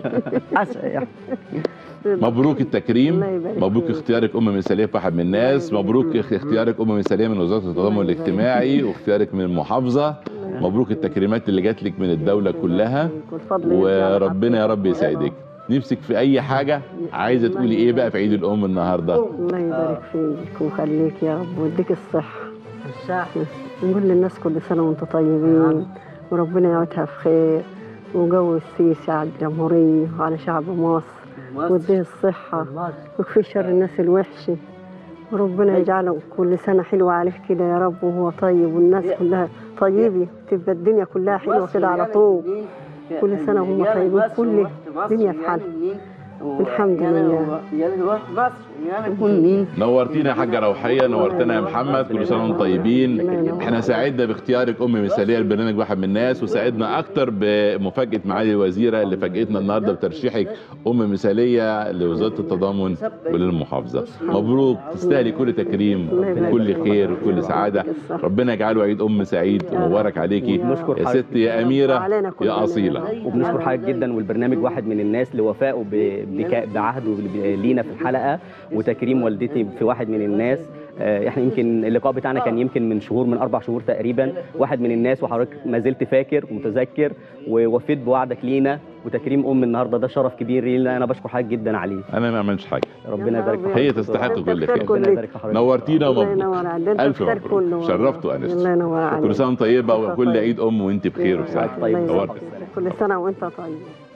مبروك التكريم الله يبارك مبروك فيك. اختيارك ام مثاليه في واحد من الناس مبروك اختيارك ام مثاليه من وزاره التضامن الاجتماعي واختيارك من المحافظه مبروك التكريمات اللي جات لك من الدوله كلها والفضل يرجع لحضرتك. وربنا يا رب يسعدك نفسك في اي حاجه عايزه تقولي ايه بقى في عيد الام النهارده الله يبارك فيك ويخليك يا رب ويديك الصحة نقول للناس كل سنة وانتم طيبين وربنا يعودها في خير وجو السيسي على الجمهورية وعلى شعب مصر ويديه الصحة ويكفي شر الناس الوحشة وربنا يجعله كل سنة حلوة عليه كده يا رب وهو طيب والناس كلها طيبة تبقى الدنيا كلها حلوة كده على طول كل سنة وهم طيبين كل الدنيا في حالها الحمد لله مصر يعني كل مين نورتينا يا حاجه روحيه نورتنا يا محمد كل سنه وانتم طيبين احنا سعدنا باختيارك ام مثاليه لبرنامج واحد من الناس وسعدنا اكتر بمفاجاه معالي الوزيره اللي فاجئتنا النهارده بترشيحك ام مثاليه لوزاره التضامن وللمحافظه مبروك تستاهلي كل تكريم وكل خير وكل سعاده ربنا يجعله عيد ام سعيد ومبارك عليكي ونشكر يا حضرتك. ست يا اميره يا اصيله وبنشكر حضرتك جدا والبرنامج واحد من الناس لوفائه ب- بك- بعهده لينا في الحلقه وتكريم والدتي في واحد من الناس آه، احنا يمكن اللقاء بتاعنا كان يمكن من شهور من اربع شهور تقريبا واحد من الناس وحضرتك ما زلت فاكر ومتذكر ووفيت بوعدك لينا وتكريم ام النهارده ده شرف كبير لي انا بشكر حضرتك جدا عليه انا ما عملتش حاجه ربنا يبارك في هي حضرتك. تستحق كل ربنا خير يبارك في حضرتك نورتينا الله ومبروك ينور عليك ده انت الف الخير مبروك كله شرفت وانست الله ينور عليك كل سنه وانت طيبه وانت وكل طيب. عيد ام وانت بخير وسعاده الله ينور نورت عليك. كل سنه وانت طيب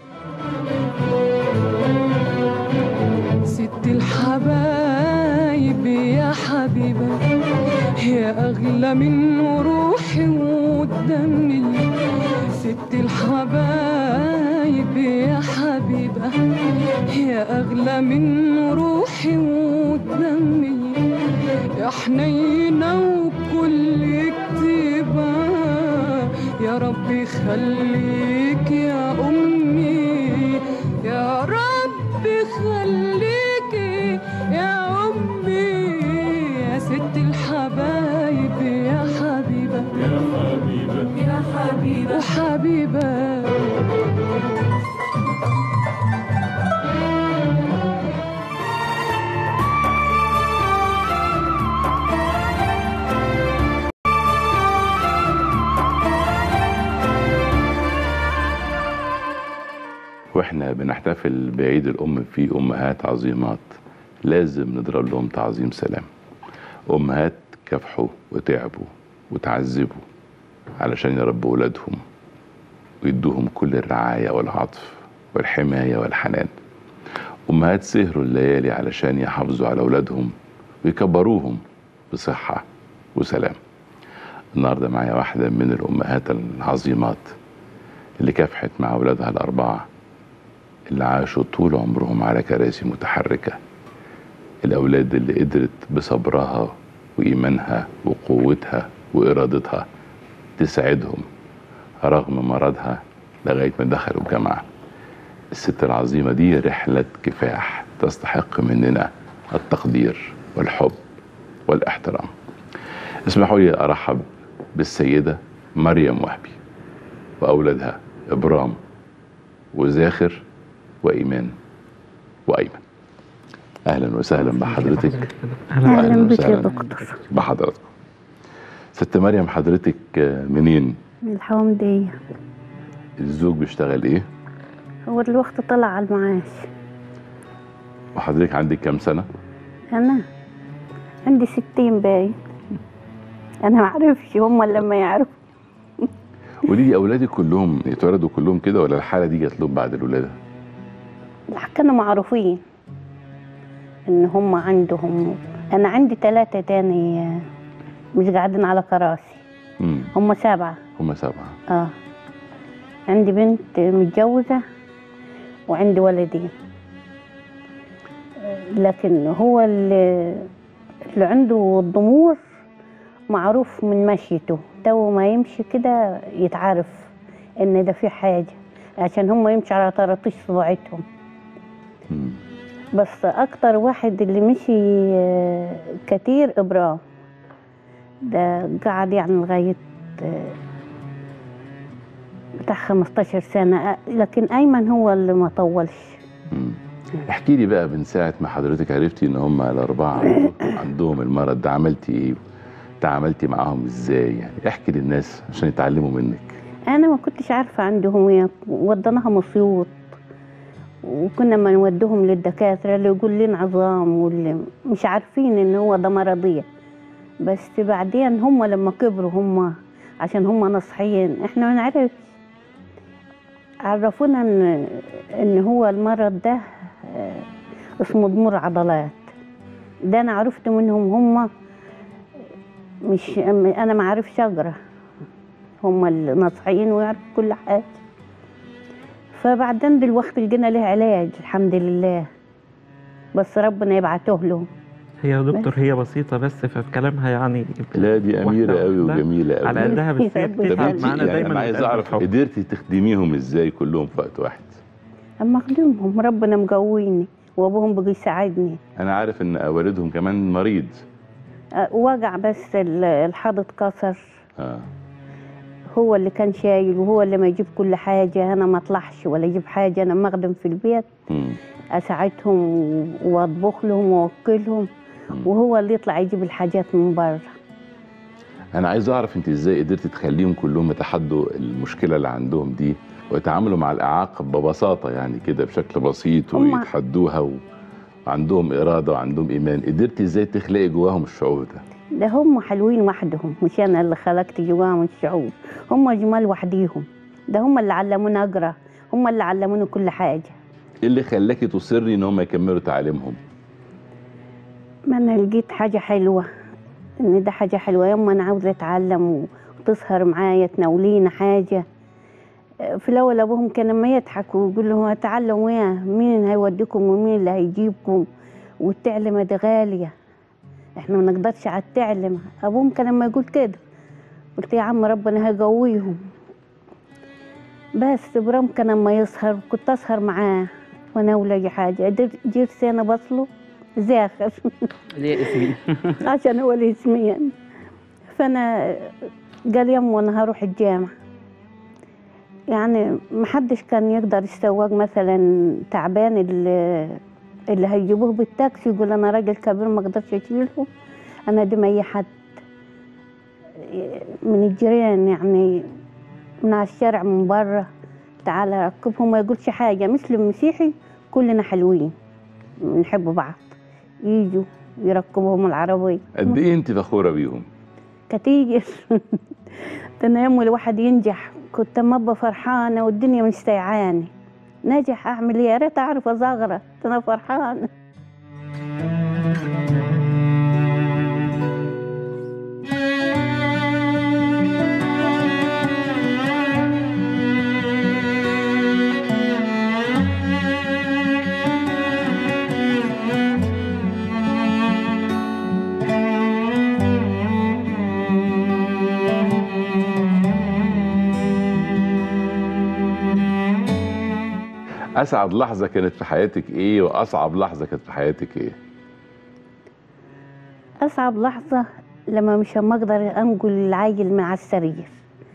ست الحبايب يا حبيبة يا أغلى من روحي ودمي ست الحبايب يا حبيبة يا أغلى من روحي ودمي يا حنينة وكل كتيبة يا رب يخليك يا أمي يا رب خليكي يا أمي يا ست الحبايب يا حبيبة يا حبيبة يا حبيبة وحبيبة واحنا بنحتفل بعيد الام في امهات عظيمات لازم نضرب لهم تعظيم سلام امهات كافحوا وتعبوا وتعذبوا علشان يربوا ولادهم ويدوهم كل الرعايه والعطف والحمايه والحنان امهات سهروا الليالي علشان يحافظوا على اولادهم ويكبروهم بصحه وسلام النهارده معايا واحده من الامهات العظيمات اللي كافحت مع اولادها الاربعه اللي عاشوا طول عمرهم على كراسي متحركة الأولاد اللي قدرت بصبرها وإيمانها وقوتها وإرادتها تساعدهم رغم مرضها لغاية ما دخلوا الجامعة الست العظيمة دي رحلة كفاح تستحق مننا التقدير والحب والاحترام اسمحوا لي أرحب بالسيدة مريم وهبي وأولادها إبرام وزاخر وإيمان وأيمن أهلا وسهلا بحضرتك أهلا بك يا وسهلا دكتور بحضرتك ست مريم حضرتك منين من الحومدية الزوج بيشتغل ايه هو الوقت طلع على المعاش وحضرتك عندك كام سنة أنا عندي ستين باين أنا معرفش هما لما يعرفوا وليه دي أولادك كلهم يتولدوا كلهم كده ولا الحالة دي جات لهم بعد الولادة كانوا معروفين إن هما عندهم أنا عندي ثلاثة تاني آه، مش قاعدين على كراسي امم هما سبعة هما سبعة اه عندي بنت متجوزة وعندي ولدين لكن هو اللي, اللي عنده الضمور معروف من مشيته تو ما يمشي كده يتعرف ان ده في حاجة عشان هم يمشي على طراطيش صباعتهم بس اكتر واحد اللي مشي آه، كتير ابرام ده قعد يعني لغاية آه، بتاع 15 سنة آه، لكن أيمن هو اللي ما طولش احكي لي بقى من ساعة ما حضرتك عرفتي ان هم الأربعة عندهم- عندهم المرض ده عملتي ايه تعاملتي معاهم ازاي يعني احكي للناس عشان يتعلموا منك أنا ما كنتش عارفة عندهم إيه وديناها مصيوط وكنا ما نودهم للدكاترة اللي يقول لنا عظام واللي مش عارفين إن هو ده مرضية بس بعدين هم لما كبروا هم عشان هم نصحيين احنا ما نعرفش عرفونا ان ان هو المرض ده آه، اسمه ضمور عضلات ده انا عرفت منهم هم مش انا ما عارفش اقرا هم الناصحين ويعرفوا كل حاجه فبعدين دلوقتي لقينا له علاج الحمد لله بس ربنا يبعته له هي يا دكتور هي بسيطة بس في كلامها يعني لا دي أميرة واحدة قوي واحدة وجميلة قوي على قدها بس هي طب بتتعب انت معانا يعني دايما انا عايز بتقدم اعرف الحب. قدرتي تخدميهم ازاي كلهم في وقت واحد اما اخدمهم ربنا مقويني وابوهم بقى يساعدني انا عارف ان والدهم كمان مريض أه، وجع بس ال- الحاض اتكسر اه هو اللي كان شايل وهو اللي ما يجيب كل حاجة أنا ما أطلعش ولا أجيب حاجة أنا مخدم في البيت مم. أساعدهم وأطبخ لهم وأوكلهم وهو اللي يطلع يجيب الحاجات من بره انا عايز اعرف انت ازاي قدرتي تخليهم كلهم يتحدوا المشكله اللي عندهم دي ويتعاملوا مع الاعاقه ببساطه يعني كده بشكل بسيط هم- ويتحدوها و... وعندهم اراده وعندهم ايمان قدرتي ازاي تخلقي جواهم الشعور ده ده هم حلوين وحدهم مش انا اللي خلقت جواهم الشعور هم جمال وحديهم ده هم اللي علمونا اقرا هم اللي علمونا كل حاجه ايه اللي خلاكي تصري ان هم يكملوا تعليمهم ما انا لقيت حاجه حلوه ان ده حاجه حلوه يوم انا عاوزه اتعلم وتسهر معايا تناولينا حاجه في الاول ابوهم كان لما يضحك ويقول لهم هتعلموا ايه مين هيوديكم ومين اللي هيجيبكم والتعلمه دي غاليه احنا ما نقدرش على التعلمه ابوهم كان لما يقول كده قلت يا عم ربنا هيقويهم بس برام كان لما يسهر كنت اسهر معاه وانا اي حاجه در- جيت سنه بصله زاخر ليه اسمي عشان هو اللي اسميا فانا قال يم وانا هروح الجامعة يعني محدش كان يقدر يسوق مثلا تعبان اللي, اللي هيجيبوه بالتاكسي يقول انا راجل كبير ما اقدرش اشيله انا دي ما اي حد من الجيران يعني من على الشارع من بره تعالى ركبهم ما يقولش حاجة مثل المسيحي كلنا حلوين بنحب بعض يجوا يركبهم العربية قد ايه انت فخوره بيهم كتير ده انا يوم الواحد ينجح كنت اما ابقى فرحانه والدنيا مش سايعاني ناجح اعمل ايه يا ريت اعرف ازغرط انا فرحانه اسعد لحظه كانت في حياتك ايه واصعب لحظه كانت في حياتك ايه اصعب لحظه لما مش ما اقدر انقل العيل من على السرير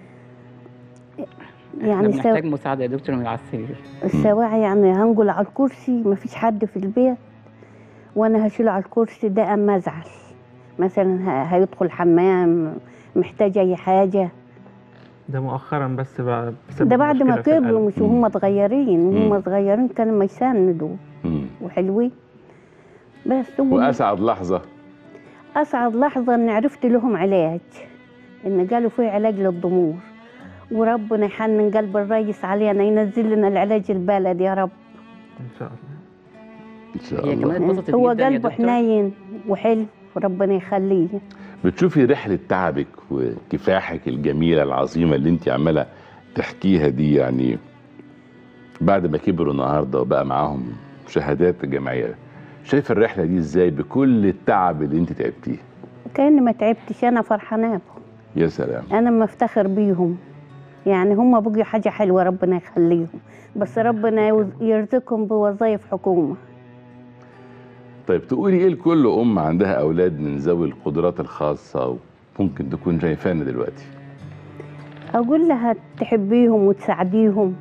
يعني يعني سو... بنحتاج مساعده يا دكتور من على السرير السواعي يعني هنقل على الكرسي ما فيش حد في البيت وانا هشيله على الكرسي ده اما ازعل مثلا ه- هيدخل حمام محتاج اي حاجه ده مؤخرا بس بقى بسبب ده بعد ما مشكلة في كبروا القلب. مش وهم صغيرين وهم مم. صغيرين كانوا ما يساندوا مم. وحلوين بس هم واسعد لحظه اسعد لحظه ان عرفت لهم علاج ان قالوا في علاج للضمور وربنا يحنن قلب الريس علينا ينزل لنا العلاج البلد يا رب ان شاء الله ان شاء هي الله كمان اتبسطت هو جدا يا قلبه دكتور حنين وحلو وربنا يخليه بتشوفي رحله تعبك وكفاحك الجميله العظيمه اللي انت عماله تحكيها دي يعني بعد ما كبروا النهارده وبقى معاهم شهادات جامعيه شايف الرحله دي ازاي بكل التعب اللي انت تعبتيه كأني ما تعبتش انا فرحانه بهم يا سلام انا مفتخر بيهم يعني هم بقوا حاجه حلوه ربنا يخليهم بس ربنا يوز- يرزقهم بوظائف حكومه طيب تقولي ايه لكل ام عندها اولاد من ذوي القدرات الخاصه وممكن تكون شايفانا دلوقتي اقول لها تحبيهم وتساعديهم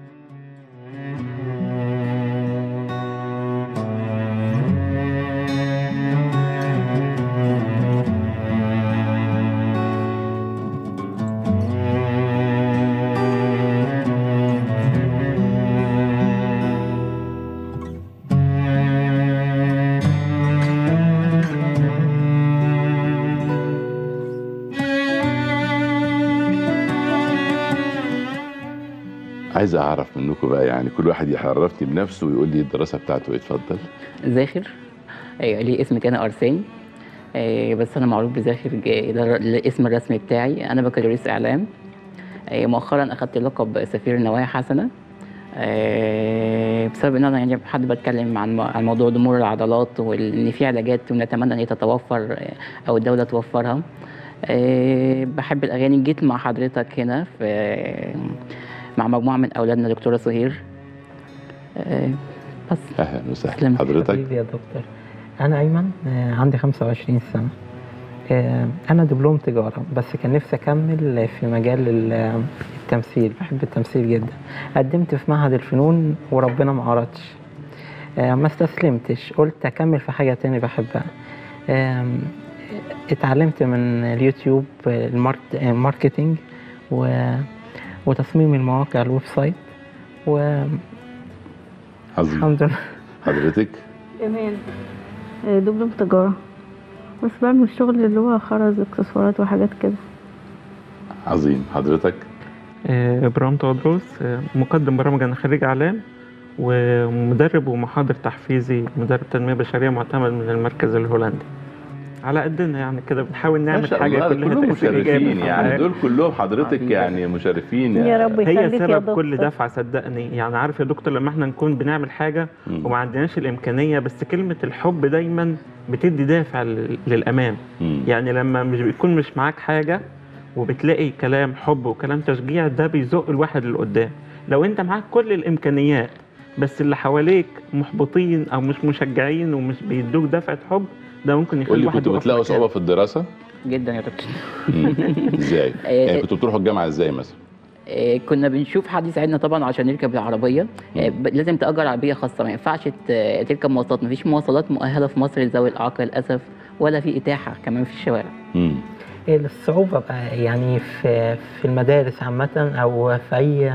عايز اعرف منكم بقى يعني كل واحد يعرفني بنفسه ويقول لي الدراسه بتاعته ايه اتفضل زاخر ايوه ليه اسم تاني ارساني آه، بس انا معروف بزاخر ج- ده الاسم الرسمي بتاعي انا بكالوريوس اعلام آه، مؤخرا اخدت لقب سفير نوايا حسنه آه، بسبب ان انا يعني حد بتكلم عن مو- عن موضوع ضمور العضلات وان في علاجات ونتمنى ان هي تتوفر آه، او الدوله توفرها آه، بحب الاغاني جيت مع حضرتك هنا في مع مجموعه من اولادنا دكتوره سهير آه، بس اهلا وسهلا تسلم. حضرتك حبيبي يا دكتور أنا أيمن آه، عندي 25 سنة آه، أنا دبلوم تجارة بس كان نفسي أكمل في مجال ال- التمثيل بحب التمثيل جدا قدمت في معهد الفنون وربنا ما أردش آه، ما استسلمتش قلت أكمل في حاجة تاني بحبها آم، اتعلمت من اليوتيوب المارك- الماركتينج و- وتصميم المواقع الويب سايت و عظيم الحمد لله حضرتك ايمان آه، دبلوم تجارة بس بعمل الشغل اللي هو خرز اكسسوارات وحاجات كده عظيم حضرتك آه، ابراهيم تودروس آه، مقدم برامج انا خريج اعلام ومدرب ومحاضر تحفيزي مدرب تنميه بشريه معتمد من المركز الهولندي على قدنا يعني كده بنحاول ما نعمل شاء حاجه الله كلها كلهم تأثير إيجابي مشرفين في يعني الحياة. دول كلهم حضرتك يعني مشرفين يعني. هي سبب كل دفعه صدقني يعني عارف يا دكتور لما احنا نكون بنعمل حاجه مم. وما عندناش الامكانيه بس كلمه الحب دايما بتدي دافع لل- للامام مم. يعني لما مش بيكون مش معاك حاجه وبتلاقي كلام حب وكلام تشجيع ده بيزق الواحد لقدام لو انت معاك كل الامكانيات بس اللي حواليك محبطين او مش مشجعين ومش بيدوك دفعه حب ده ممكن يخلي قول لي الواحد كنتوا يقف بتلاقوا مكانه. صعوبة في الدراسة؟ جدا يا دكتور مم. ازاي؟ آه، يعني كنتوا بتروحوا الجامعة ازاي مثلا؟ آه، كنا بنشوف حد يساعدنا طبعا عشان نركب العربيه آه، ب- لازم تأجر عربيه خاصه ما ينفعش ت- تركب مواصلات مفيش مواصلات مؤهله في مصر لذوي الاعاقه للاسف ولا في اتاحه كمان في الشوارع مم. الصعوبة بقى يعني في في المدارس عامة أو في أي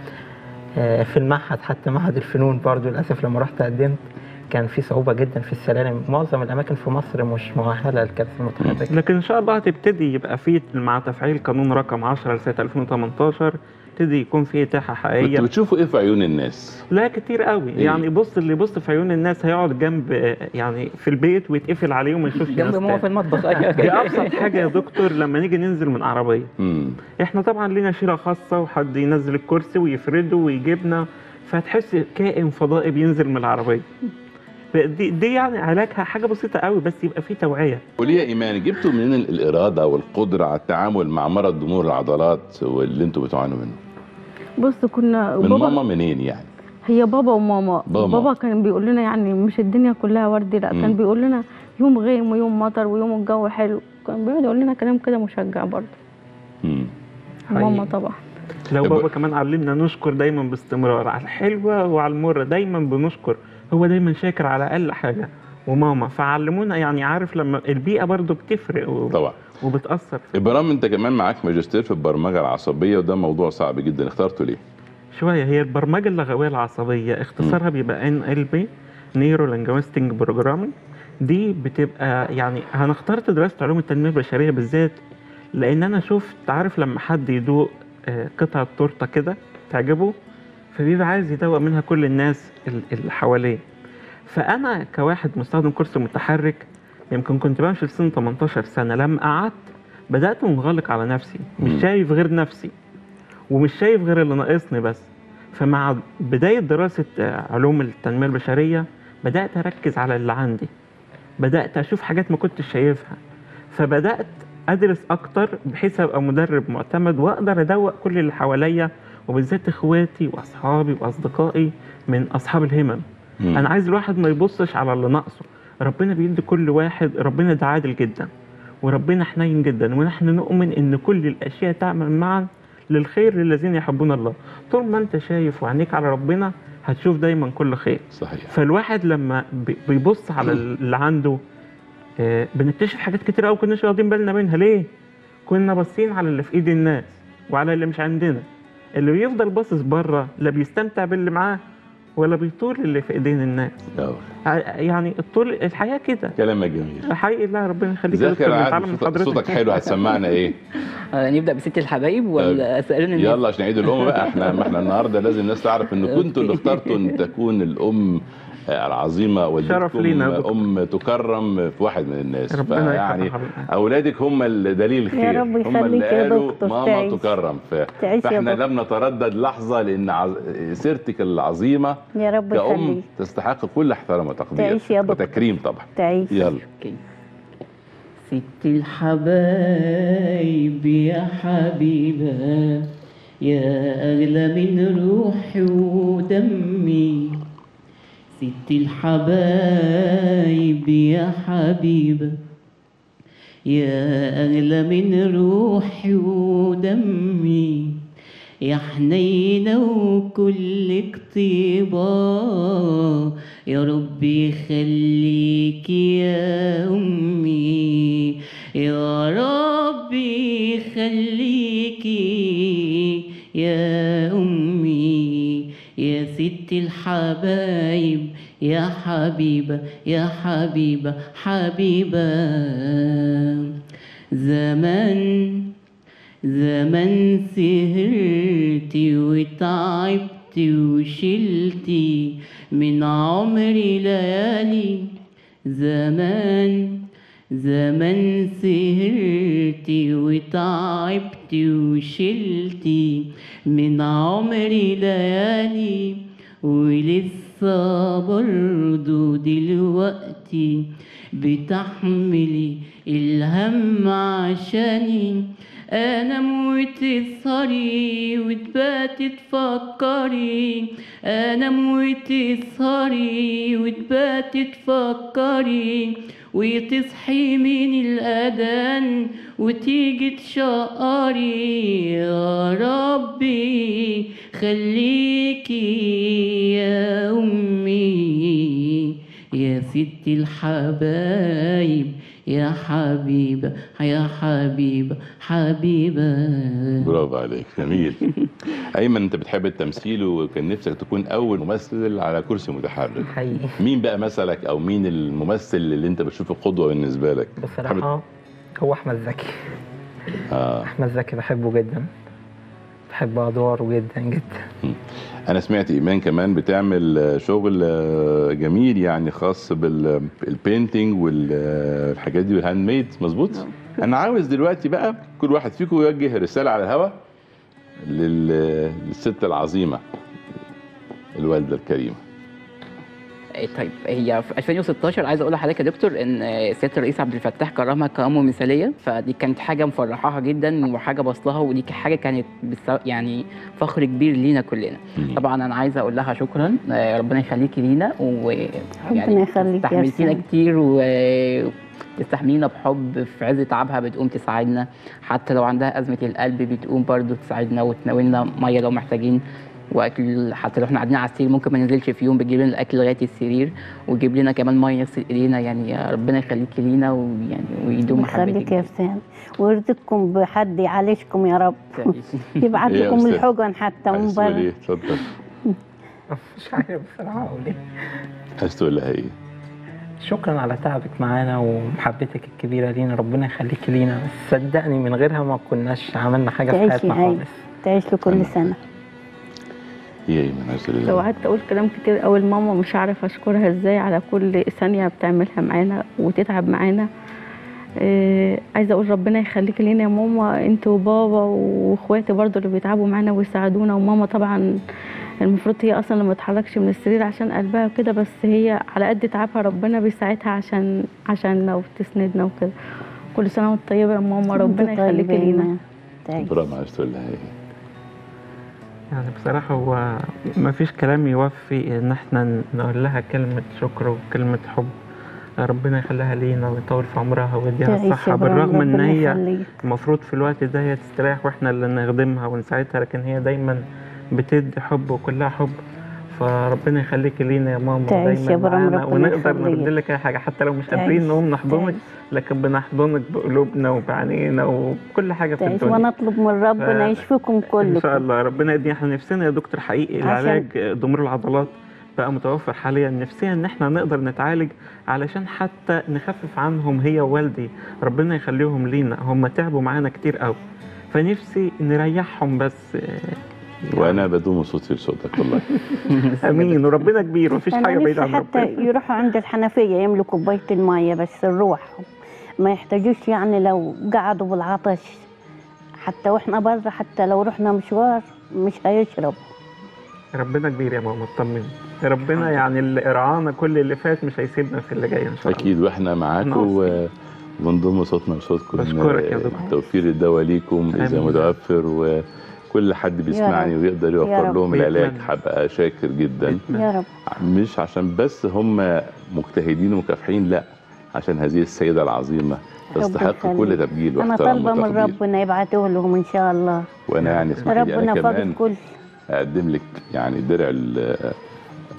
آه، في المعهد حتى معهد الفنون برضو للأسف لما رحت قدمت كان في صعوبة جدا في السلالم معظم الأماكن في مصر مش مؤهلة للكراسي المتحركة لكن ان شاء الله هتبتدي يبقى في مع تفعيل قانون رقم 10 لسنه 2018 تبتدي يكون في اتاحه حقيقيه كنتوا بتشوفوا ايه في عيون الناس؟ لا كتير قوي إيه؟ يعني بص اللي يبص في عيون الناس هيقعد جنب يعني في البيت ويتقفل عليه وما يشوفش جنب ناس ماما تاني. في المطبخ أيوة دي كده. ابسط حاجه يا دكتور لما نيجي ننزل من عربيه مم. احنا طبعا لينا شيله خاصه وحد ينزل الكرسي ويفرده ويجيبنا فتحس كائن فضائي بينزل من العربيه دي, دي يعني علاجها حاجه بسيطه قوي بس يبقى في توعيه قولي يا ايمان جبتوا منين ال- الاراده والقدره على التعامل مع مرض ضمور العضلات واللي انتوا بتعانوا منه؟ بص كنا من بابا ماما منين يعني؟ هي بابا وماما بابا. بابا كان بيقول لنا يعني مش الدنيا كلها وردي لا مم. كان بيقول لنا يوم غيم ويوم مطر ويوم الجو حلو كان بيقعد يقول لنا كلام كده مشجع برضه مم. ماما طبعا لو بابا كمان علمنا نشكر دايما باستمرار على الحلوة وعلى المرة دايما بنشكر هو دايما شاكر على أقل حاجة وماما فعلمونا يعني عارف لما البيئة برضو بتفرق و... طبعا وبتأثر ابرام انت كمان معاك ماجستير في البرمجه العصبيه وده موضوع صعب جدا اخترته ليه؟ شوية هي البرمجة اللغوية العصبية اختصارها بيبقى ان ال بي نيرو لينجويستنج بروجرامينج دي بتبقى يعني انا اخترت دراسة علوم التنمية البشرية بالذات لان انا شفت عارف لما حد يدوق آه، قطعة تورتة كده تعجبه فبيبقى عايز يدوق منها كل الناس ال- اللي حواليه فانا كواحد مستخدم كرسي متحرك يمكن كنت بمشي في سن 18 سنة لما قعدت بدأت منغلق على نفسي مش مم. شايف غير نفسي ومش شايف غير اللي ناقصني بس فمع بداية دراسة آه، علوم التنمية البشرية بدأت أركز على اللي عندي بدأت أشوف حاجات ما كنتش شايفها فبدأت أدرس أكتر بحيث أبقى مدرب معتمد وأقدر أدوق كل اللي حواليا وبالذات إخواتي وأصحابي وأصدقائي من أصحاب الهمم مم. أنا عايز الواحد ما يبصش على اللي ناقصه ربنا بيدي كل واحد ربنا ده عادل جدا وربنا حنين جدا ونحن نؤمن ان كل الاشياء تعمل معا للخير للذين يحبون الله طول ما انت شايف وعينيك على ربنا هتشوف دايما كل خير صحيح فالواحد لما بي- بيبص على اللي عنده آه، بنكتشف حاجات كتير قوي كناش واخدين بالنا منها ليه كنا باصين على اللي في ايد الناس وعلى اللي مش عندنا اللي بيفضل باصص بره لا بيستمتع باللي معاه ولا بيطول اللي في ايدين الناس أوه. ع- يعني الطول الحقيقه كده كلامك جميل حقيقي لا ربنا يخليك يا ذاكر دكتور عادل نتعلم من صوتك, حضرتك صوتك حلو هتسمعنا ايه؟ آه، نبدأ بست الحبايب ولا سألنا الناس؟ يلا عشان عيد الام بقى احنا ما احنا النهارده لازم الناس تعرف ان كنتوا اللي اخترتوا ان تكون الام آه، العظيمه شرف لينا يا والدتكم ام تكرم في واحد من الناس ربنا فيعني يخليك حبيبي. اولادك هم دليل الخير رب هم يخليك اللي يا قالوا دكتور، ماما تعيش. تكرم ف... تعيش يا فاحنا دكتور. لم نتردد لحظه لان عز... سيرتك العظيمه يا رب كأم يخليك تستحق كل احترام وتقدير تعيش يا دكتور. وتكريم طبعا تعيش يلا ست الحبايب يا حبيبة يا أغلى من روحي ودمي ست الحبايب يا حبيبة يا أغلى من روحي ودمي يا حنينة وكلك طيبة يا رب يخليك يا أمي يا رب يخليكي يا أمي يا ست الحبايب يا حبيبة يا حبيبة حبيبة زمان زمان سهرتي وتعبتي وشلتي من عمري ليالي زمان زمان سهرتي وتعبتي وشلتي من عمري ليالي ولسه برضو دلوقتي بتحملي الهم عشاني انا موت تسهري وتبات تفكري انا موت تسهري وتبات تفكري وتصحي من الأذان وتيجي تشقري يا ربي خليكي يا أمي يا ست الحبايب يا حبيبة يا حبيبة حبيبة برافو عليك جميل ايمن انت بتحب التمثيل وكان نفسك تكون اول ممثل على كرسي متحرك حقيقي مين بقى مثلك او مين الممثل اللي انت بتشوفه قدوه بالنسبه لك بصراحة هو أحمد زكي آه. أحمد زكي بحبه جدا بحب أدواره جدا جدا انا سمعت ايمان كمان بتعمل آه، شغل آه، جميل يعني خاص بالبينتينج والحاجات دي والهاند ميد مظبوط انا عاوز دلوقتي بقى كل واحد فيكم يوجه رساله على الهوا لل- للست العظيمه الوالده الكريمه إيه طيب هي في 2016 عايز اقول لحضرتك يا دكتور ان آه، سياده الرئيس عبد الفتاح كرمها كأم مثاليه فدي كانت حاجه مفرحاها جدا وحاجه بصلها ودي حاجه كانت بس يعني فخر كبير لينا كلنا طبعا انا عايزه اقول لها شكرا آه، ربنا يخليكي لينا ربنا يخليك يا استحملتينا أرسنال. كتير وتستحملينا بحب في عز تعبها بتقوم تساعدنا حتى لو عندها ازمه القلب بتقوم برضو تساعدنا وتناولنا ميه لو محتاجين واكل حتى لو احنا قاعدين على السرير ممكن ما ننزلش في يوم بتجيب لنا الاكل لغايه السرير وتجيب لنا كمان ميه يغسل ايدينا يعني يا ربنا يخليكي لينا ويعني ويدوم محبتك يخليك يا أرسنال ويرزقكم بحد يعالجكم يا رب يبعت إيه يا لكم أستاذ؟ الحقن حتى من عايز تقول بره ايه اتفضل مش عارف بصراحة أقول إيه عايز تقول لها ايه شكرا على تعبك معانا ومحبتك الكبيرة لينا ربنا يخليك لينا بس صدقني من غيرها ما كناش عملنا حاجة في تعيشي حياتنا هاي خالص تعيش لكل سنة ايه يا ايمن عايز تقول لو لها قعدت اقول كلام كتير قوي لماما مش عارف اشكرها ازاي على كل ثانيه بتعملها معانا وتتعب معانا آه عايزه اقول ربنا يخليك لينا يا ماما انت وبابا واخواتي برضو اللي بيتعبوا معانا ويساعدونا وماما طبعا المفروض هي اصلا ما تتحركش من السرير عشان قلبها وكده بس هي على قد تعبها ربنا بيساعدها عشان عشاننا وتسندنا وكده كل سنه وانت طيبه يا ماما ربنا وأنت يخليك طيبة يا لينا إيمان. برافو عايز تقول لها ايه يعني بصراحة هو ما فيش كلام يوفي إن إحنا نقول لها كلمة شكر وكلمة حب ربنا يخليها لينا ويطول في عمرها ويديها تعيش يا الصحة برام، بالرغم إن ربنا هي يخليك. المفروض في الوقت ده هي تستريح وإحنا اللي نخدمها ونساعدها لكن هي دايما بتدي حب وكلها حب فربنا يخليكي لينا يا ماما تعيش يا دايما برام، معانا ربنا ونقدر يخليك. نرد لك أي حاجة حتى لو مش تعيش، قادرين نقوم نحضنك تعيش. لكن بنحضنك بقلوبنا وبعينينا وكل حاجة في تعيش الدنيا ونطلب من ربنا ف- يشفيكم ان كلكم شاء الله ربنا يدينا احنا نفسنا يا دكتور حقيقي عشان- العلاج ضمور العضلات بقى متوفر حاليا نفسيا ان احنا نقدر نتعالج علشان حتى نخفف عنهم هي ووالدي ربنا يخليهم لينا هم تعبوا معانا كتير قوي فنفسي نريحهم بس وانا بدوم صوتي لصوتك والله امين وربنا كبير مفيش أنا حاجه بعيده نفسي عن حتى ربنا يروحوا عند الحنفية يملوا كوباية المية بس نروح ما يحتاجوش يعني لو قعدوا بالعطش حتى واحنا بره حتى لو رحنا مشوار مش هيشرب ربنا كبير يا ماما اطمني ربنا يعني اللي رعانا كل اللي فات مش هيسيبنا في اللي جاي ان شاء الله اكيد واحنا معاكم ناقصين. و- ونضم صوتنا لصوتكم بشكرك يا إن دكتور. توفير الدواء ليكم اذا آمين. متوفر وكل حد بيسمعني رب. ويقدر يا يوفر رب. لهم العلاج ويتمنى. هبقى شاكر جدا يا رب مش عشان بس هم مجتهدين ومكافحين لا عشان هذه السيده العظيمه تستحق يخليك. كل تبجيل أنا واحترام طالبة من وتقدير ربنا يبعته لهم إن شاء الله وانا يعني اسمحي لي ربنا انا فاضل كمان كل اقدم لك يعني درع ال-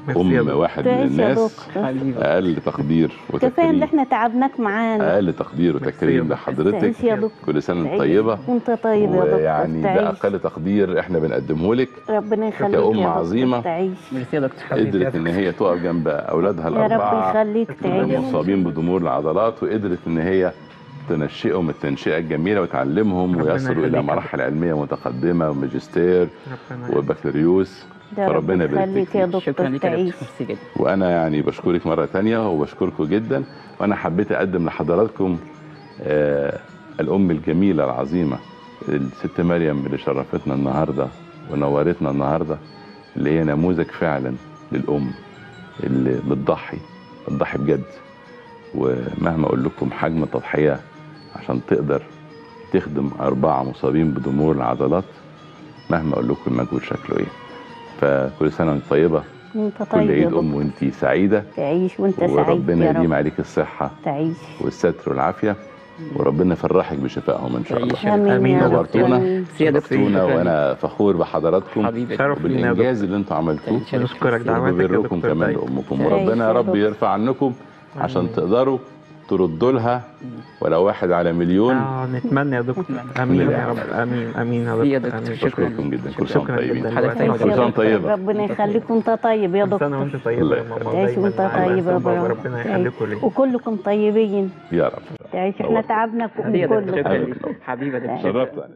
ميرسي يا ام دكتور. واحد من تعيش يا الناس دكتور. اقل تقدير كفايه وتكريم اللي احنا تعبناك معانا اقل تقدير وتكريم لحضرتك تعيش يا دكتور. كل سنه وانت تعيش. طيبه وانت طيب يا دكتور ويعني ده تعيش. اقل تقدير احنا بنقدمه لك ربنا يخليك يا كأم دكتور عظيمة تعيش ميرسي يا دكتور قدرت ان هي تقف جنب اولادها يا رب الاربعه يخليك تعيش المصابين بضمور العضلات وقدرت ان هي تنشئهم التنشئه الجميله وتعلمهم ربنا ويصلوا الى يخليك يا مراحل علميه متقدمه وماجستير ربنا وبكالوريوس يا رب فربنا يبارك يخليك فيك يا فيك. دكتور تعيش وانا يعني بشكرك مره تانية وبشكركم جدا وانا حبيت اقدم لحضراتكم آه الام الجميله العظيمه الست مريم اللي شرفتنا النهارده ونورتنا النهارده اللي هي نموذج فعلا للام اللي بتضحي بتضحي بجد ومهما اقول لكم حجم التضحيه عشان تقدر تخدم اربعه مصابين بضمور العضلات مهما اقول لكم المجهود شكله ايه فكل سنه وانت طيبه وانت كل طيب يا عيد دكتور ام وانت سعيده تعيش وانت سعيد وربنا يا يديم رب عليك الصحه تعيش والستر والعافيه وربنا يفرحك بشفائهم ان شاء الله آمين يا رب. نورتونا آمين. شرفتونا وانا فخور بحضراتكم حبيبي. شرف لينا يا وبالانجاز اللي انتم عملتوه نشكرك دعواتك يا وبركم دكتور كمان طيب. لامكم تعيش وربنا يا يا رب دكتور. يرفع عنكم عشان تقدروا تردوا لها ولو واحد على مليون اه نتمنى يا دكتور امين يا رب امين امين يا دكتور امين بشكركم جدا كل سنه شكرا طيبين جدا كل سنه وأنت طيبه ربنا يخليك وانت طيب يا كل سنه دكتور وانت طيبه يا ماما تعيش دايما وانت معانا طيب يا سبب برا ربنا يخليكم لي وكلكم طيبين يا رب تعيش احنا تعبنا حبيبي يا دكتور كلكم شكرا حبيبي يا دكتور شرفت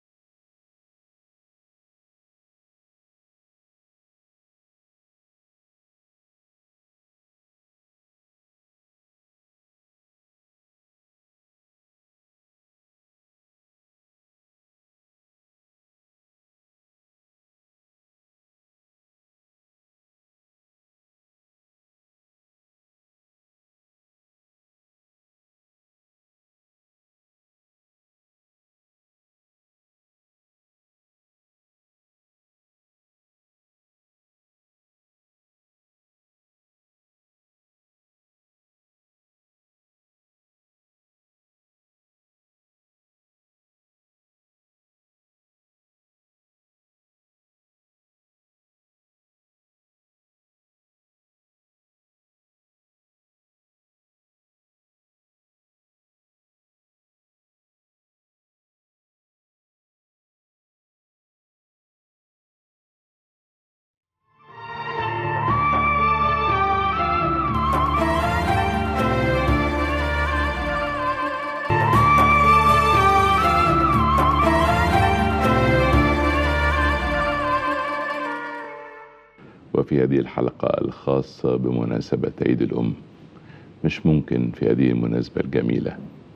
وفي هذه الحلقة الخاصة بمناسبة عيد الأم مش ممكن في هذه المناسبة الجميلة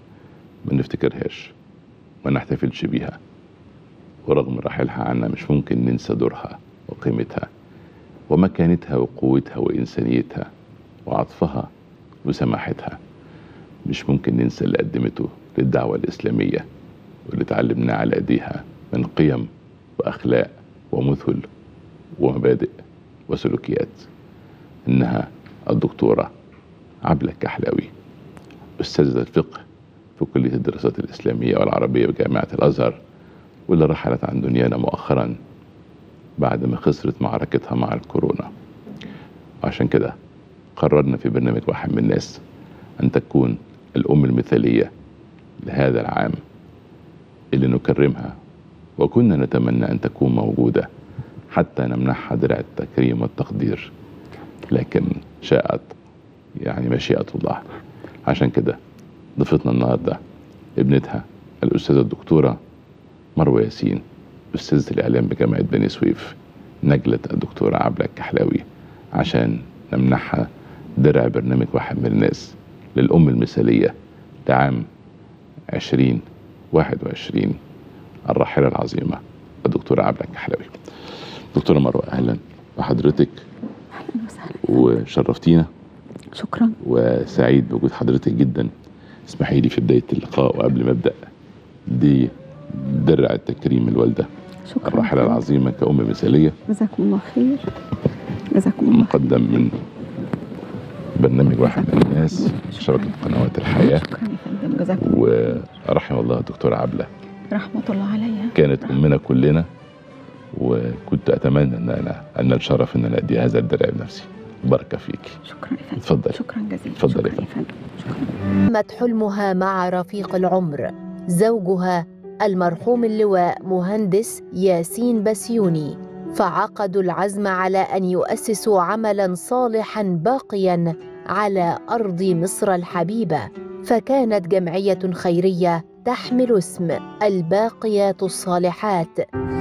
ما نفتكرهاش ما نحتفلش بيها ورغم رحيلها عنا مش ممكن ننسى دورها وقيمتها ومكانتها وقوتها وإنسانيتها وعطفها وسماحتها مش ممكن ننسى اللي قدمته للدعوة الإسلامية واللي اتعلمناه على أيديها من قيم وأخلاق ومثل ومبادئ وسلوكيات إنها الدكتورة عبلة الكحلاوي أستاذة الفقه في كلية الدراسات الإسلامية والعربية بجامعة الأزهر واللي رحلت عن دنيانا مؤخرا بعد ما خسرت معركتها مع الكورونا وعشان كده قررنا في برنامج واحد من الناس أن تكون الأم المثالية لهذا العام اللي نكرمها وكنا نتمنى أن تكون موجودة حتى نمنحها درع التكريم والتقدير لكن شاءت يعني مشيئة الله عشان كده ضيفتنا النهاردة ابنتها الأستاذة الدكتورة مروة ياسين أستاذة الإعلام بجامعة بني سويف نجلة الدكتورة عبلة الكحلاوي عشان نمنحها درع برنامج واحد من الناس للأم المثالية لعام عشرين واحد وعشرين الراحلة العظيمة الدكتورة عبلة الكحلاوي دكتورة مروة أهلا بحضرتك وشرفتينا شكرا وسعيد بوجود حضرتك جدا اسمحي لي في بداية اللقاء وقبل ما أبدأ دي درع التكريم الوالدة شكرا الراحلة العظيمة كأم مثالية جزاكم الله خير جزاكم الله مقدم من برنامج واحد من الناس شبكة قنوات الحياة شكرا يا فندم جزاكم ورحم الله الدكتورة عبلة رحمة الله عليا كانت أمنا كلنا وكنت أتمنى أن أنا أن الشرف أن أنا أدي هذا الدرع بنفسي بركه فيكي شكرا يا فندم اتفضلي شكرا جزيلا اتفضلي شكرا يا فندم تمت حلمها مع رفيق العمر زوجها المرحوم اللواء مهندس ياسين بسيوني فعقدوا العزم على ان يؤسسوا عملا صالحا باقيا على ارض مصر الحبيبه فكانت جمعيه خيريه تحمل اسم الباقيات الصالحات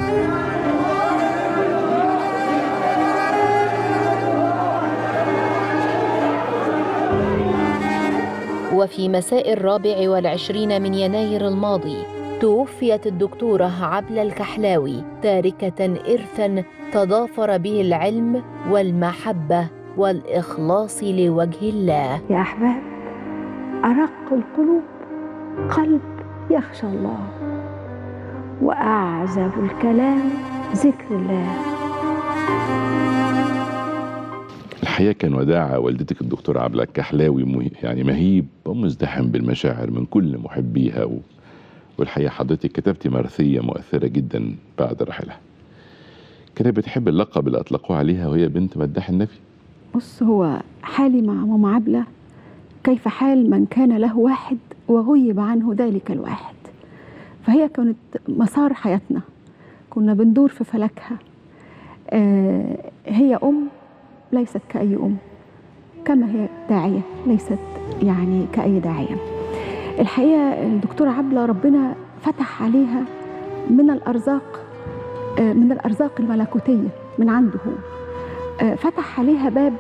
وفي مساء الرابع والعشرين من يناير الماضي توفيت الدكتورة عبلة الكحلاوي تاركة إرثا تضافر به العلم والمحبة والإخلاص لوجه الله يا أحباب أرق القلوب قلب يخشى الله وأعزب الكلام ذكر الله الحقيقه كان وداع والدتك الدكتوره عبله الكحلاوي مه- يعني مهيب ومزدحم بالمشاعر من كل محبيها و... والحقيقه حضرتك كتبتي مرثيه مؤثره جدا بعد رحلها كانت بتحب اللقب اللي اطلقوه عليها وهي بنت مداح النبي بص هو حالي مع ماما عبلة كيف حال من كان له واحد وغيب عنه ذلك الواحد فهي كانت مسار حياتنا كنا بندور في فلكها آه هي أم ليست كأي أم كما هي داعية ليست يعني كأي داعية الحقيقة الدكتورة عبلة ربنا فتح عليها من الأرزاق آه من الأرزاق الملكوتية من عنده هو آه، فتح عليها باب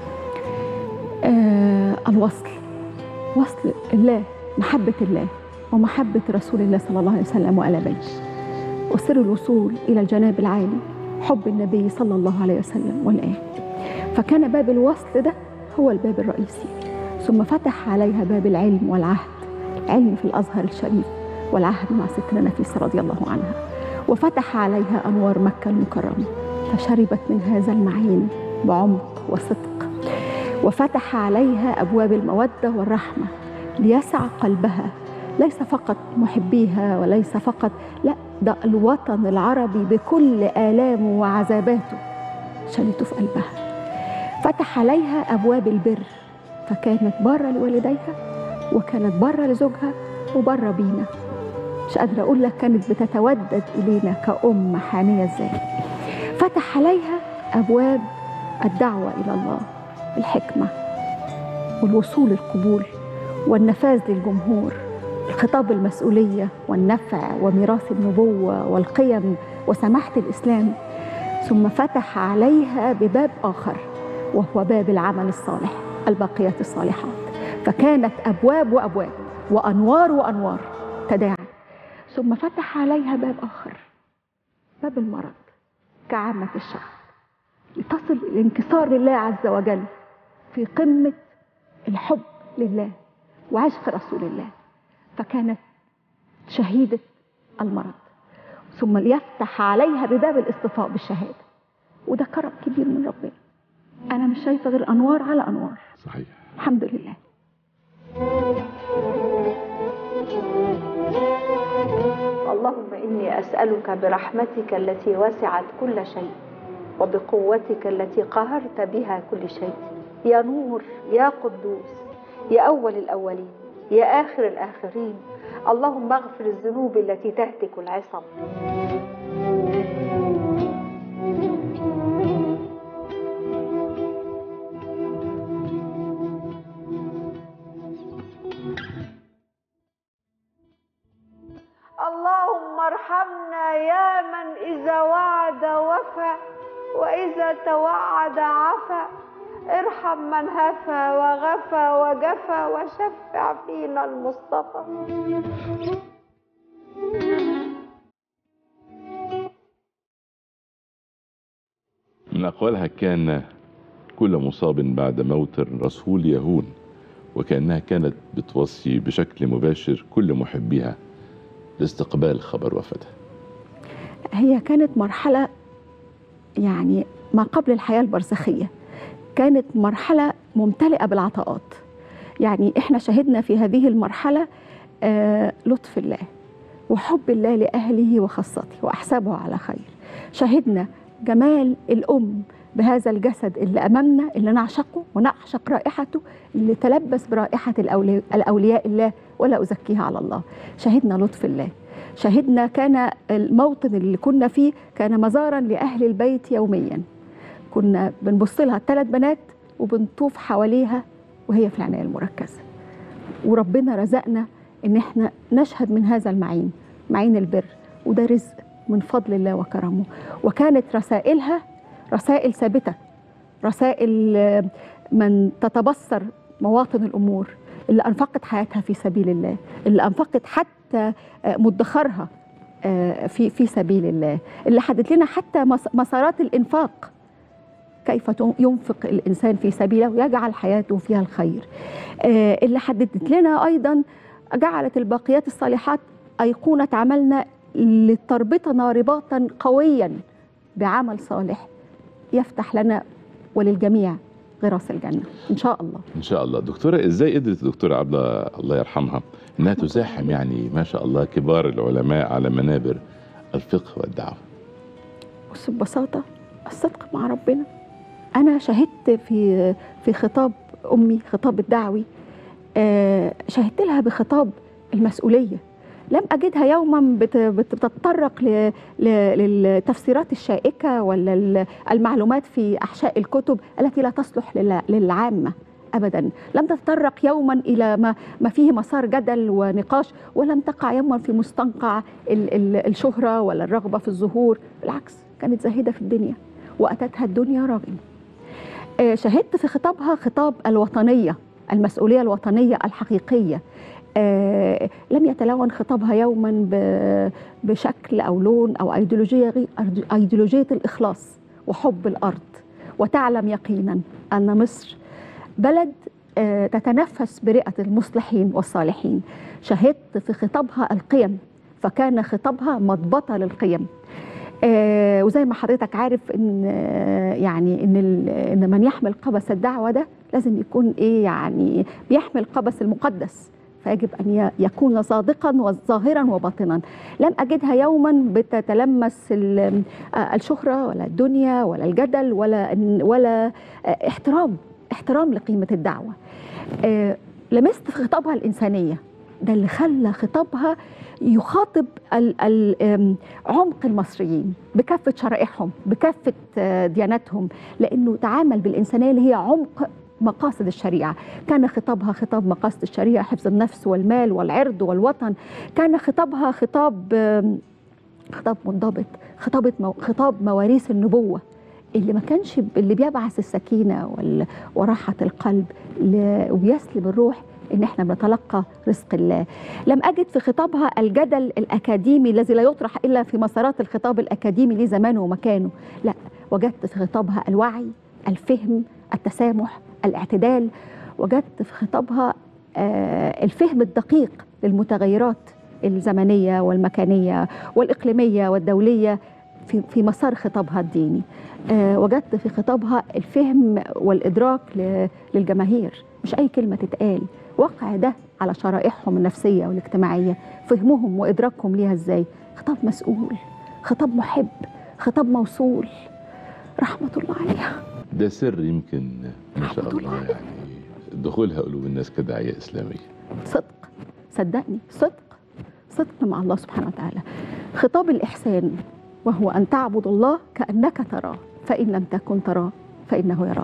آه، الوصل وصل الله محبة الله ومحبة رسول الله صلى الله عليه وسلم وآل بيته وسر الوصول إلى الجناب العالي حب النبي صلى الله عليه وسلم والآل فكان باب الوصل ده هو الباب الرئيسي ثم فتح عليها باب العلم والعهد العلم في الأزهر الشريف والعهد مع ستنا نفيسة رضي الله عنها وفتح عليها أنوار مكة المكرمة فشربت من هذا المعين بعمق وصدق وفتح عليها ابواب الموده والرحمه ليسع قلبها ليس فقط محبيها وليس فقط لا ده الوطن العربي بكل الامه وعذاباته شالته في قلبها فتح عليها ابواب البر فكانت بره لوالديها وكانت بره لزوجها وبره بينا مش قادره اقول لك كانت بتتودد الينا كأم حانيه ازاي فتح عليها ابواب الدعوه الى الله الحكمه والوصول القبول والنفاذ للجمهور الخطاب المسؤوليه والنفع وميراث النبوه والقيم وسماحه الاسلام ثم فتح عليها بباب اخر وهو باب العمل الصالح الباقيات الصالحات فكانت ابواب وابواب وانوار وانوار تداعي ثم فتح عليها باب اخر باب المرض كعامة الشعب لتصل الانكسار لله عز وجل في قمة الحب لله وعشق رسول الله فكانت شهيدة المرض ثم ليفتح عليها بباب الاصطفاء بالشهادة وده كرم كبير من ربنا أنا مش شايفة غير أنوار على أنوار صحيح الحمد لله اللهم إني أسألك برحمتك التي وسعت كل شيء وبقوتك التي قهرت بها كل شيء يا نور يا قدوس يا أول الأولين يا آخر الآخرين اللهم اغفر الذنوب التي تهتك العصم اللهم ارحمنا يا من إذا وعد وفى وإذا توعد عفا ارحم من هفى وغفى وجفى وشفع فينا المصطفى من أقوالها كان كل مصاب بعد موت الرسول يهون وكأنها كانت بتوصي بشكل مباشر كل محبيها لاستقبال خبر وفاتها هي كانت مرحلة يعني ما قبل الحياة البرزخية كانت مرحلة ممتلئة بالعطاءات يعني احنا شهدنا في هذه المرحلة آه لطف الله وحب الله لأهله وخاصته وأحسابه على خير شهدنا جمال الأم بهذا الجسد اللي امامنا اللي نعشقه ونعشق رائحته اللي تلبس برائحه الأولي- الاولياء الله ولا ازكيها على الله شهدنا لطف الله شهدنا كان الموطن اللي كنا فيه كان مزارا لاهل البيت يوميا كنا بنبص لها الثلاث بنات وبنطوف حواليها وهي في العنايه المركزه وربنا رزقنا ان احنا نشهد من هذا المعين معين البر وده رزق من فضل الله وكرمه وكانت رسائلها رسائل ثابته رسائل آه، من تتبصر مواطن الامور اللي انفقت حياتها في سبيل الله اللي انفقت حتى آه، مدخرها آه، في في سبيل الله اللي حدد لنا حتى مس- مسارات الانفاق كيف تن- ينفق الانسان في سبيله ويجعل حياته فيها الخير آه، اللي حددت لنا ايضا جعلت الباقيات الصالحات ايقونه عملنا لتربطنا رباطا قويا بعمل صالح يفتح لنا وللجميع غراس الجنه ان شاء الله ان شاء الله دكتوره ازاي قدرت الدكتوره عبله الله يرحمها انها تزاحم يعني ما شاء الله كبار العلماء على منابر الفقه والدعوه بص ببساطة الصدق مع ربنا أنا شهدت في في خطاب أمي خطاب الدعوي آه، شهدت لها بخطاب المسؤولية لم أجدها يوما بت- بت- بتتطرق ل- ل- للتفسيرات الشائكة ولا ال- المعلومات في أحشاء الكتب التي لا تصلح لل- للعامة أبدا لم تتطرق يوما إلى ما, ما فيه مسار جدل ونقاش ولم تقع يوما في مستنقع ال- ال- الشهرة ولا الرغبة في الظهور بالعكس كانت زاهدة في الدنيا وأتتها الدنيا راغم آه، شهدت في خطابها خطاب الوطنية المسؤولية الوطنية الحقيقية آه، لم يتلون خطابها يوما ب- بشكل أو لون أو أيديولوجية غير أيديولوجية الإخلاص وحب الأرض وتعلم يقينا أن مصر بلد آه، تتنفس برئة المصلحين والصالحين شهدت في خطابها القيم فكان خطابها مضبطة للقيم آه، وزي ما حضرتك عارف ان آه، يعني ان ال- ان من يحمل قبس الدعوه ده لازم يكون ايه يعني بيحمل قبس المقدس فيجب ان ي- يكون صادقا وظاهرا وباطنا لم اجدها يوما بتتلمس ال- آه، الشهره ولا الدنيا ولا الجدل ولا إن- ولا آه، احترام احترام لقيمه الدعوه آه، لمست في خطابها الانسانيه ده اللي خلى خطابها يخاطب ال- ال- آم، عمق المصريين بكافة شرائحهم بكافة آه، دياناتهم لأنه تعامل بالإنسانية اللي هي عمق مقاصد الشريعة كان خطابها خطاب مقاصد الشريعة حفظ النفس والمال والعرض والوطن كان خطابها خطاب آم، خطاب منضبط خطاب مو- خطاب مواريث النبوة اللي ما كانش ب- اللي بيبعث السكينة وال- وراحة القلب ل- وبيسلب الروح ان احنا بنتلقى رزق الله لم اجد في خطابها الجدل الاكاديمي الذي لا يطرح الا في مسارات الخطاب الاكاديمي ليه زمانه ومكانه لا وجدت في خطابها الوعي الفهم التسامح الاعتدال وجدت في خطابها آه، الفهم الدقيق للمتغيرات الزمنيه والمكانيه والاقليميه والدوليه في في مسار خطابها الديني آه، وجدت في خطابها الفهم والادراك ل- للجماهير مش اي كلمه تتقال وقع ده على شرائحهم النفسيه والاجتماعيه فهمهم وادراكهم ليها ازاي خطاب مسؤول خطاب محب خطاب موصول رحمه الله عليها ده سر يمكن ما شاء الله يعني دخولها قلوب الناس كداعية إسلامية صدق صدقني صدق صدق مع الله سبحانه وتعالى خطاب الإحسان وهو أن تعبد الله كأنك تراه فإن لم تكن تراه فإنه يراك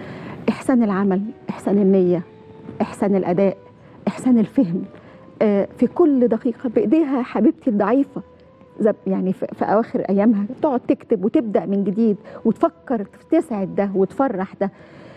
إحسان العمل إحسان النية إحسان الأداء إحسان الفهم آه، في كل دقيقة بإيديها حبيبتي الضعيفة زب- يعني في في أواخر أيامها تقعد تكتب وتبدأ من جديد وتفكر تسعد ده وتفرح ده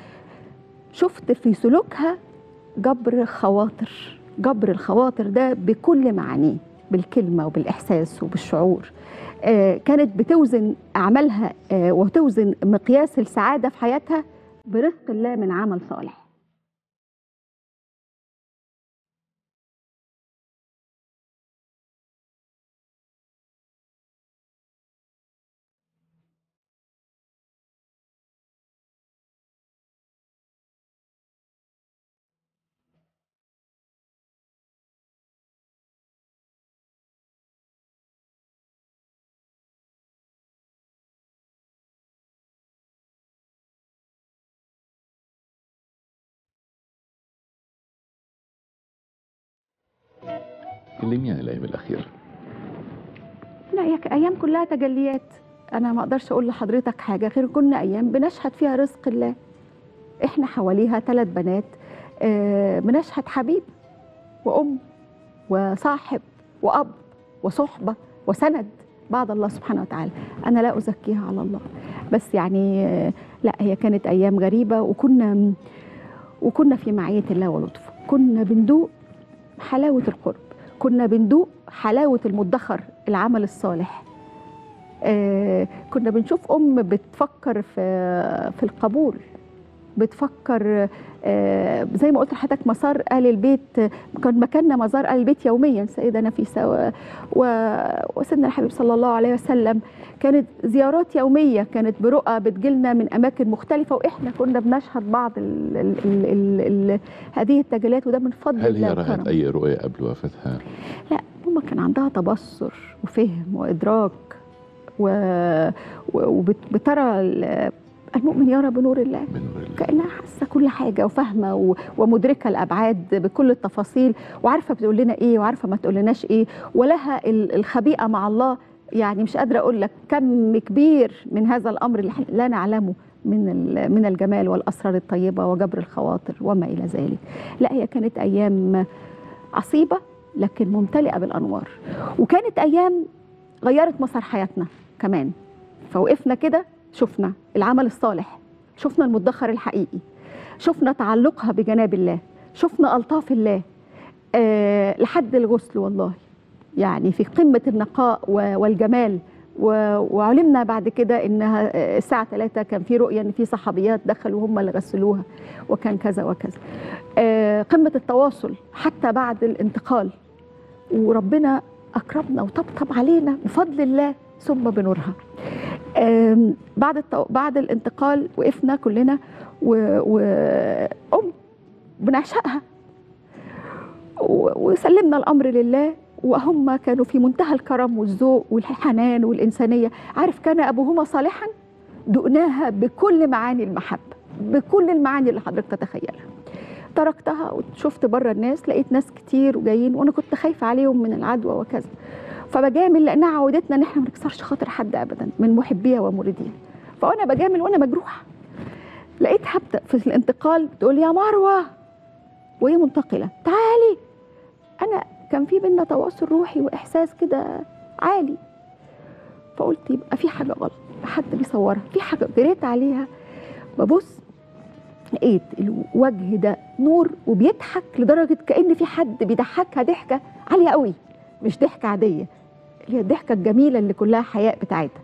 شفت في سلوكها جبر خواطر جبر الخواطر ده بكل معانيه بالكلمة وبالإحساس وبالشعور آه، كانت بتوزن أعمالها آه، وتوزن مقياس السعادة في حياتها برزق الله من عمل صالح كلميني عن الايام الاخيره لا هي ايام كلها تجليات انا ما اقدرش اقول لحضرتك حاجه غير كنا ايام بنشهد فيها رزق الله احنا حواليها ثلاث بنات آه، بنشهد حبيب وام وصاحب واب وصحبه وسند بعد الله سبحانه وتعالى انا لا ازكيها على الله بس يعني آه، لا هي كانت ايام غريبه وكنا وكنا في معيه الله ولطفه كنا بندوق حلاوه القرب كنا بندوق حلاوه المدخر العمل الصالح آه كنا بنشوف ام بتفكر في في القبول بتفكر آه زي ما قلت لحضرتك مسار اهل البيت آه، كان مكاننا مزار اهل البيت يوميا سيده نفيسه و- و- وسيدنا الحبيب صلى الله عليه وسلم كانت زيارات يوميه كانت برؤى بتجيلنا من اماكن مختلفه واحنا كنا بنشهد بعض ال ال ال ال ال هذه التجليات وده من فضل هل هي الله رأت وكرمه. اي رؤيه قبل وفاتها لا ماما كان عندها تبصر وفهم وادراك و... و... وبترى ال- المؤمن يرى بنور الله كانها حاسه كل حاجه وفاهمه و... ومدركه الابعاد بكل التفاصيل وعارفه بتقول لنا ايه وعارفه ما تقولناش ايه ولها ال- الخبيئه مع الله يعني مش قادره اقول لك كم كبير من هذا الامر اللي إحنا لا نعلمه من ال- من الجمال والاسرار الطيبه وجبر الخواطر وما الى ذلك لا هي كانت ايام عصيبه لكن ممتلئه بالانوار وكانت ايام غيرت مسار حياتنا كمان فوقفنا كده شفنا العمل الصالح شفنا المدخر الحقيقي شفنا تعلقها بجناب الله شفنا الطاف الله أه لحد الغسل والله يعني في قمه النقاء و- والجمال و- وعلمنا بعد كده انها آه، الساعه 3 كان في رؤيه ان في صحابيات دخلوا هم اللي غسلوها وكان كذا وكذا آه، قمه التواصل حتى بعد الانتقال وربنا اكرمنا وطبطب علينا بفضل الله ثم بنورها آم، بعد التو... بعد الانتقال وقفنا كلنا و... وام بنعشقها و... وسلمنا الامر لله وهم كانوا في منتهى الكرم والذوق والحنان والانسانيه عارف كان ابوهما صالحا دقناها بكل معاني المحبه بكل المعاني اللي حضرتك تتخيلها تركتها وشفت بره الناس لقيت ناس كتير وجايين وانا كنت خايفه عليهم من العدوى وكذا فبجامل لانها عودتنا ان احنا ما نكسرش خاطر حد ابدا من محبيها ومريديها فانا بجامل وانا مجروحه لقيتها بت- في الانتقال بتقول يا مروه وهي منتقله تعالي انا كان في بينا تواصل روحي واحساس كده عالي فقلت يبقى في حاجه غلط حد بيصورها في حاجه جريت عليها ببص لقيت الوجه ده نور وبيضحك لدرجه كان في حد بيضحكها ضحكه عاليه قوي مش ضحكه عاديه اللي هي الضحكه الجميله اللي كلها حياء بتاعتها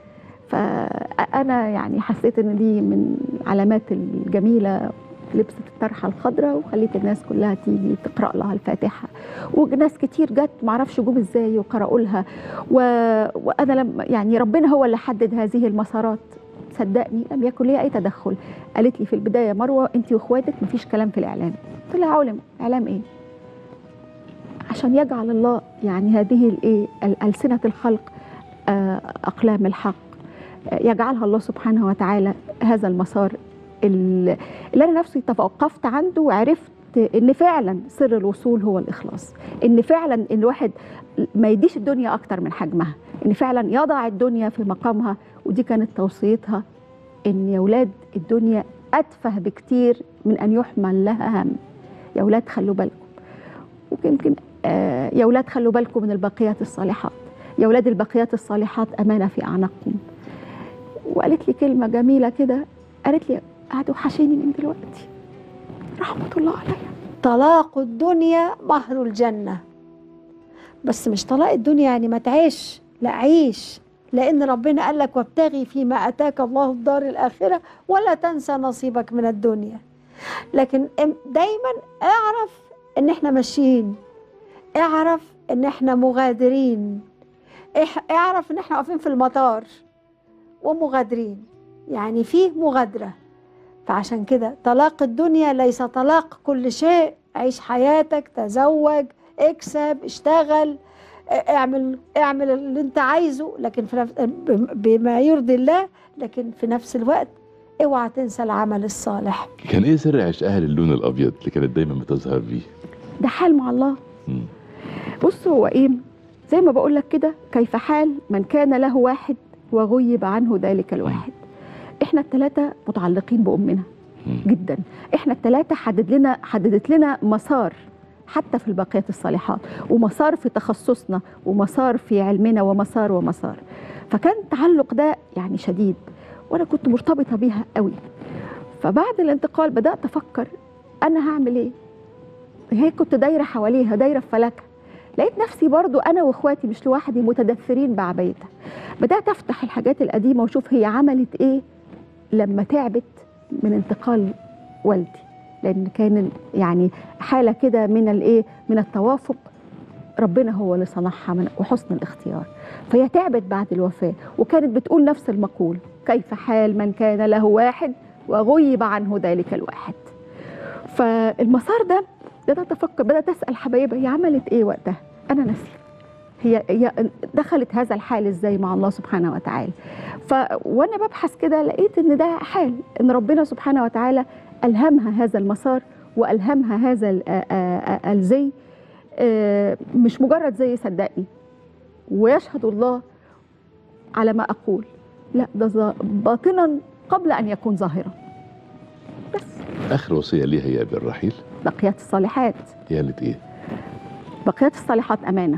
فانا يعني حسيت ان دي من العلامات الجميله لبست الطرحه الخضراء وخليت الناس كلها تيجي تقرا لها الفاتحه وناس كتير جت معرفش جم ازاي وقرأوا لها و... وانا لما يعني ربنا هو اللي حدد هذه المسارات صدقني لم يكن لي اي تدخل قالت لي في البدايه مروه انت واخواتك مفيش كلام في الاعلام قلت لها علم اعلام ايه عشان يجعل الله يعني هذه الايه ال- السنه الخلق آه، اقلام الحق آه، يجعلها الله سبحانه وتعالى هذا المسار ال- اللي انا نفسي توقفت عنده وعرفت ان فعلا سر الوصول هو الاخلاص ان فعلا ان الواحد ما يديش الدنيا اكتر من حجمها ان فعلا يضع الدنيا في مقامها ودي كانت توصيتها ان يا اولاد الدنيا اتفه بكتير من ان يحمل لها هم يا اولاد خلوا بالكم ويمكن آه، يا اولاد خلوا بالكم من الباقيات الصالحات يا اولاد الباقيات الصالحات امانه في اعناقكم وقالت لي كلمه جميله كده قالت لي هتوحشيني من دلوقتي رحمه الله عليها طلاق الدنيا مهر الجنة بس مش طلاق الدنيا يعني ما تعيش لا عيش لأن ربنا قال لك وابتغي فيما أتاك الله الدار الآخرة ولا تنسى نصيبك من الدنيا لكن ام- دايما اعرف ان احنا ماشيين اعرف ان احنا مغادرين اح- اعرف ان احنا واقفين في المطار ومغادرين يعني فيه مغادرة فعشان كده طلاق الدنيا ليس طلاق كل شيء عيش حياتك تزوج اكسب اشتغل اه، اعمل اعمل اللي انت عايزه لكن في نفس بم- بما يرضي الله لكن في نفس الوقت اوعى تنسى العمل الصالح كان ايه سر عشقها للون الابيض اللي كانت دايما بتظهر بيه ده حال مع الله مم. بص هو ايه زي ما بقول لك كده كيف حال من كان له واحد وغيب عنه ذلك الواحد احنا الثلاثه متعلقين بامنا جدا احنا الثلاثه حدد لنا حددت لنا مسار حتى في الباقيات الصالحات ومسار في تخصصنا ومسار في علمنا ومسار ومسار فكان التعلق ده يعني شديد وانا كنت مرتبطه بيها قوي فبعد الانتقال بدات افكر انا هعمل ايه هي كنت دايره حواليها دايره في فلكها لقيت نفسي برضو انا واخواتي مش لوحدي متدثرين بعبايتها بدات افتح الحاجات القديمه واشوف هي عملت ايه لما تعبت من انتقال والدي لان كان يعني حاله كده من الايه من التوافق ربنا هو اللي صنعها من وحسن الاختيار فهي تعبت بعد الوفاه وكانت بتقول نفس المقول كيف حال من كان له واحد وغيب عنه ذلك الواحد فالمسار ده بدات افكر بدات اسال حبايبها هي عملت ايه وقتها انا ناسيه هي هي دخلت هذا الحال ازاي مع الله سبحانه وتعالى ف وانا ببحث كده لقيت ان ده حال ان ربنا سبحانه وتعالى الهمها هذا المسار والهمها هذا ال- آ- آ- آ- الزي آه، مش مجرد زي صدقني ويشهد الله على ما اقول لا ده ظا- باطنا قبل ان يكون ظاهرا اخر وصيه ليها يا ابي الرحيل بقيات الصالحات هي قالت ايه بقيات الصالحات امانه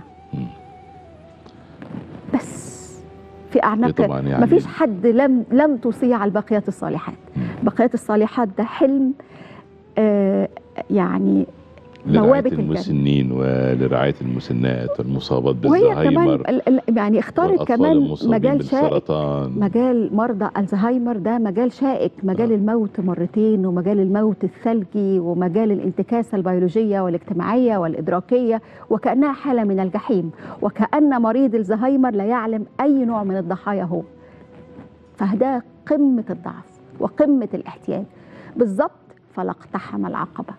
بس في اعناق طبعاً يعني- مفيش حد لم لم توصيه على البقيات الصالحات بقيات الصالحات ده حلم آه يعني لرعايه بوابه الجنه المسنين ولرعايه المسنات والمصابات وهي كمان بالزهايمر ال- ال- يعني اختارت والأطفال كمان المصابين مجال شائك بالسرطان مجال مرضى الزهايمر ده مجال شائك مجال الموت مرتين ومجال الموت الثلجي ومجال الانتكاسة البيولوجية والاجتماعية والإدراكية وكأنها حالة من الجحيم وكأن مريض الزهايمر لا يعلم أي نوع من الضحايا هو فده قمة الضعف وقمة الاحتياج بالضبط فلاقتحم العقبة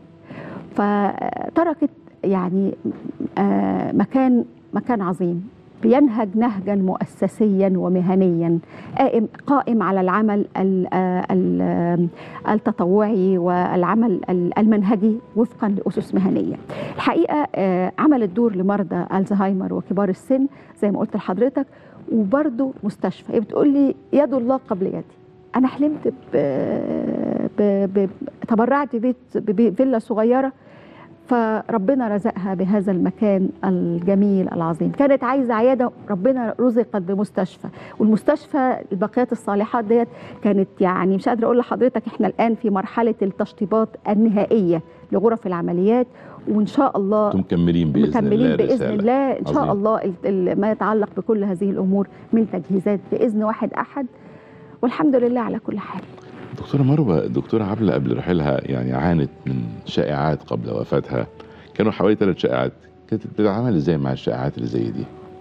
فتركت يعني آه، مكان مكان عظيم بينهج نهجا مؤسسيا ومهنيا قائم قائم على العمل ال- آه، ال- آه، التطوعي والعمل ال- المنهجي وفقا لاسس مهنيه. الحقيقه آه، عملت دور لمرضى الزهايمر وكبار السن زي ما قلت لحضرتك وبرضه مستشفى هي بتقول لي يد الله قبل يدي. انا حلمت ب... ب... ب... تبرعت ببيت بفيلا صغيره فربنا رزقها بهذا المكان الجميل العظيم كانت عايزة عيادة ربنا رزقت بمستشفى والمستشفى البقيات الصالحات ديت كانت يعني مش قادرة أقول لحضرتك إحنا الآن في مرحلة التشطيبات النهائية لغرف العمليات وإن شاء الله انتم مكملين باذن مكملين الله باذن رسالة. الله ان شاء عظيم. الله ال- ال- ما يتعلق بكل هذه الامور من تجهيزات باذن واحد احد والحمد لله على كل حال دكتورة مروة الدكتورة عبلة قبل رحيلها يعني عانت من شائعات قبل وفاتها كانوا حوالي ثلاث شائعات كانت بتتعامل ازاي مع الشائعات اللي زي دي؟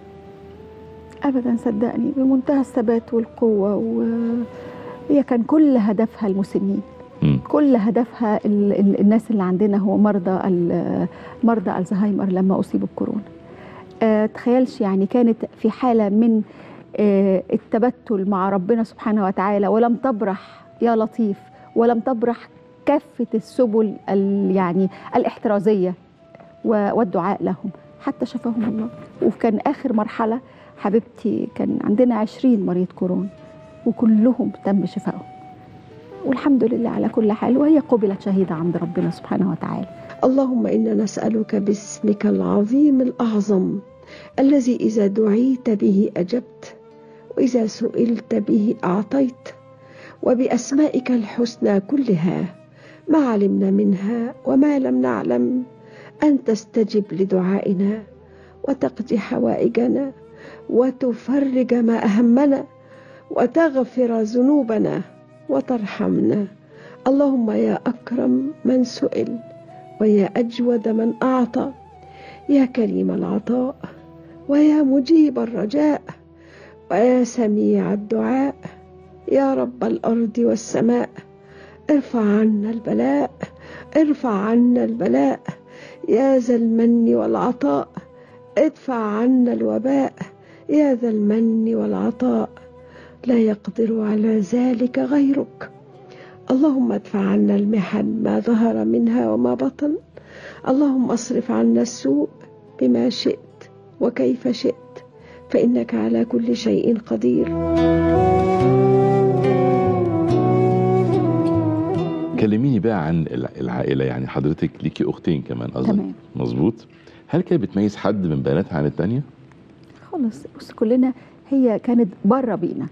ابدا صدقني بمنتهى الثبات والقوه وهي كان كل هدفها المسنين كل هدفها ال ال الناس اللي عندنا هو مرضى ال- مرضى الزهايمر لما اصيبوا بكورونا آه تخيلش يعني كانت في حاله من آه التبتل مع ربنا سبحانه وتعالى ولم تبرح يا لطيف ولم تبرح كافه السبل ال- يعني الاحترازيه و- والدعاء لهم حتى شفاهم الله وكان آخر مرحلة حبيبتي كان عندنا عشرين مريض كورونا وكلهم تم شفائهم والحمد لله على كل حال وهي قبلت شهيدة عند ربنا سبحانه وتعالى اللهم انا نسالك باسمك العظيم الاعظم الذي اذا دعيت به اجبت واذا سئلت به اعطيت وباسمائك الحسنى كلها ما علمنا منها وما لم نعلم ان تستجب لدعائنا وتقضي حوائجنا وتفرج ما اهمنا وتغفر ذنوبنا وترحمنا اللهم يا اكرم من سئل ويا اجود من اعطى يا كريم العطاء ويا مجيب الرجاء ويا سميع الدعاء يا رب الارض والسماء ارفع عنا البلاء ارفع عنا البلاء يا ذا المن والعطاء ادفع عنا الوباء يا ذا المن والعطاء لا يقدر على ذلك غيرك اللهم ادفع عنا المحن ما ظهر منها وما بطن اللهم اصرف عنا السوء بما شئت وكيف شئت فإنك على كل شيء قدير كلميني بقى عن الع- العائلة يعني حضرتك ليكي أختين كمان أظن تمام. مظبوط هل كانت بتميز حد من بناتها عن التانية؟ خالص بص كلنا هي كانت بره بينا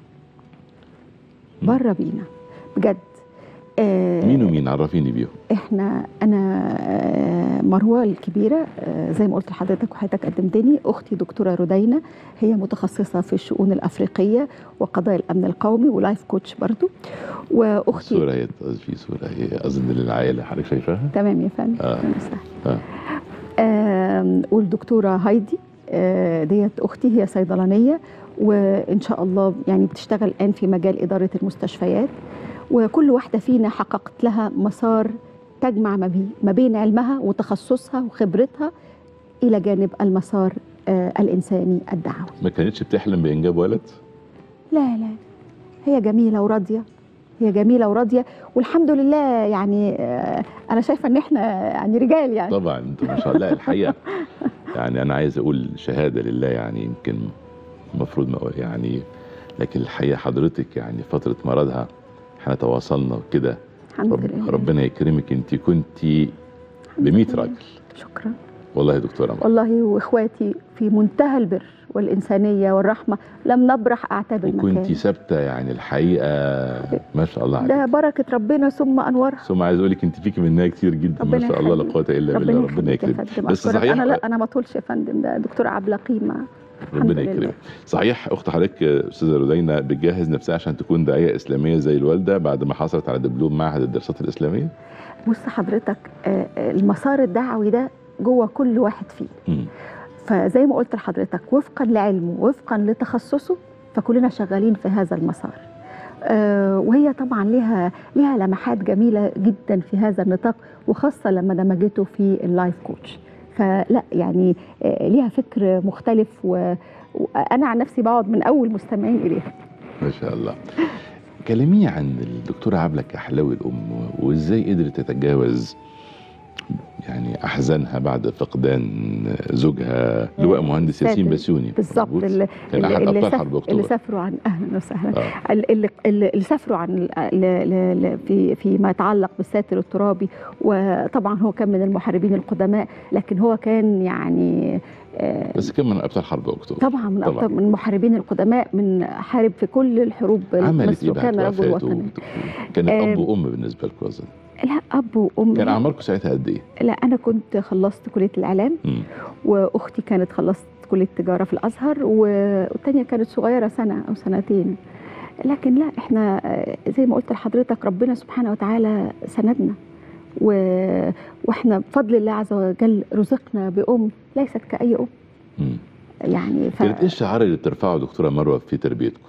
بره بينا بجد آه مين ومين عرفيني بيهم احنا انا آه، مروه الكبيره آه، زي ما قلت لحضرتك وحضرتك قدمتني اختي دكتوره رودينا هي متخصصه في الشؤون الافريقيه وقضايا الامن القومي ولايف كوتش برضو واختي صورة هي في صورة هي أظن للعائلة حضرتك شايفاها؟ تمام يا فندم آه. تمام، سهل. آه. آم، والدكتوره هايدي آه، ديت اختي هي صيدلانيه وان شاء الله يعني بتشتغل الان في مجال اداره المستشفيات وكل واحده فينا حققت لها مسار تجمع ما بي- ما بين علمها وتخصصها وخبرتها الى جانب المسار آه، الانساني الدعوي ما كانتش بتحلم بإنجاب ولد؟ لا لا هي جميله وراضيه هي جميله وراضيه والحمد لله يعني آه، انا شايفه ان احنا يعني رجال يعني طبعا انتوا ما شاء الله الحقيقة يعني أنا عايز أقول شهادة لله يعني يمكن المفروض ما أقول يعني لكن الحقيقة حضرتك يعني فترة مرضها احنا تواصلنا وكده الحمد رب لله ربنا يكرمك انت كنت ب 100 راجل شكرا والله يا دكتورة والله واخواتي في منتهى البر والانسانيه والرحمه لم نبرح اعتاب وكنت المكان ثابتة يعني الحقيقة ما شاء الله عليك ده بركه ربنا ثم انوارها ثم عايز اقول لك انت فيكي منها كتير جدا ما ربنا شاء الله لا يخليك. قوة الا بالله ربنا يخليك يا يكرمك فندم بس أشكرك. صحيح انا لا انا ما طولش يا فندم ده دكتوره عبله قيمه الحمد ربنا لله. يكرمك صحيح اخت حضرتك استاذه رودينا بتجهز نفسها عشان تكون داعيه اسلاميه زي الوالده بعد ما حصلت على دبلوم معهد الدراسات الاسلاميه بص حضرتك آه، آه، المسار الدعوي ده جوه كل واحد فيه مم. فزي ما قلت لحضرتك وفقا لعلمه وفقا لتخصصه فكلنا شغالين في هذا المسار آه، وهي طبعا ليها ليها لمحات جميله جدا في هذا النطاق وخاصه لما دمجته في اللايف كوتش فلا يعني آه، ليها فكر مختلف و- وانا عن نفسي بقعد من اول مستمعين اليها ما شاء الله كلميني عن الدكتوره عبله كحلاوي الام وازاي قدرت تتجاوز يعني احزانها بعد فقدان زوجها لواء مهندس ياسين ساتر. بسيوني بالظبط مظبوط؟ اللي, كان احد اللي, ابطال سف- حرب اللي اكتوبر سافروا عن اهلا وسهلا آه. اللي, اللي, اللي سافروا عن ل- ل- ل- في فيما يتعلق بالساتر الترابي وطبعا هو كان من المحاربين القدماء لكن هو كان يعني آه، بس كان من ابطال حرب اكتوبر طبعا من أكتر من المحاربين القدماء من حارب في كل الحروب عملت مصر ايه وكان بعد رجل وفاته وطني كانت آه، اب وام بالنسبه لكم اظن لا اب وام كان اعماركم ساعتها قد ايه؟ لا انا كنت خلصت كليه الاعلام مم. واختي كانت خلصت كليه تجاره في الازهر و- والتانيه كانت صغيره سنه او سنتين لكن لا احنا آه، زي ما قلت لحضرتك ربنا سبحانه وتعالى سندنا و... واحنا بفضل الله عز وجل رزقنا بام ليست كاي ام مم. يعني ف... كانت ايه الشعار اللي بترفعه دكتوره مروه في تربيتكم؟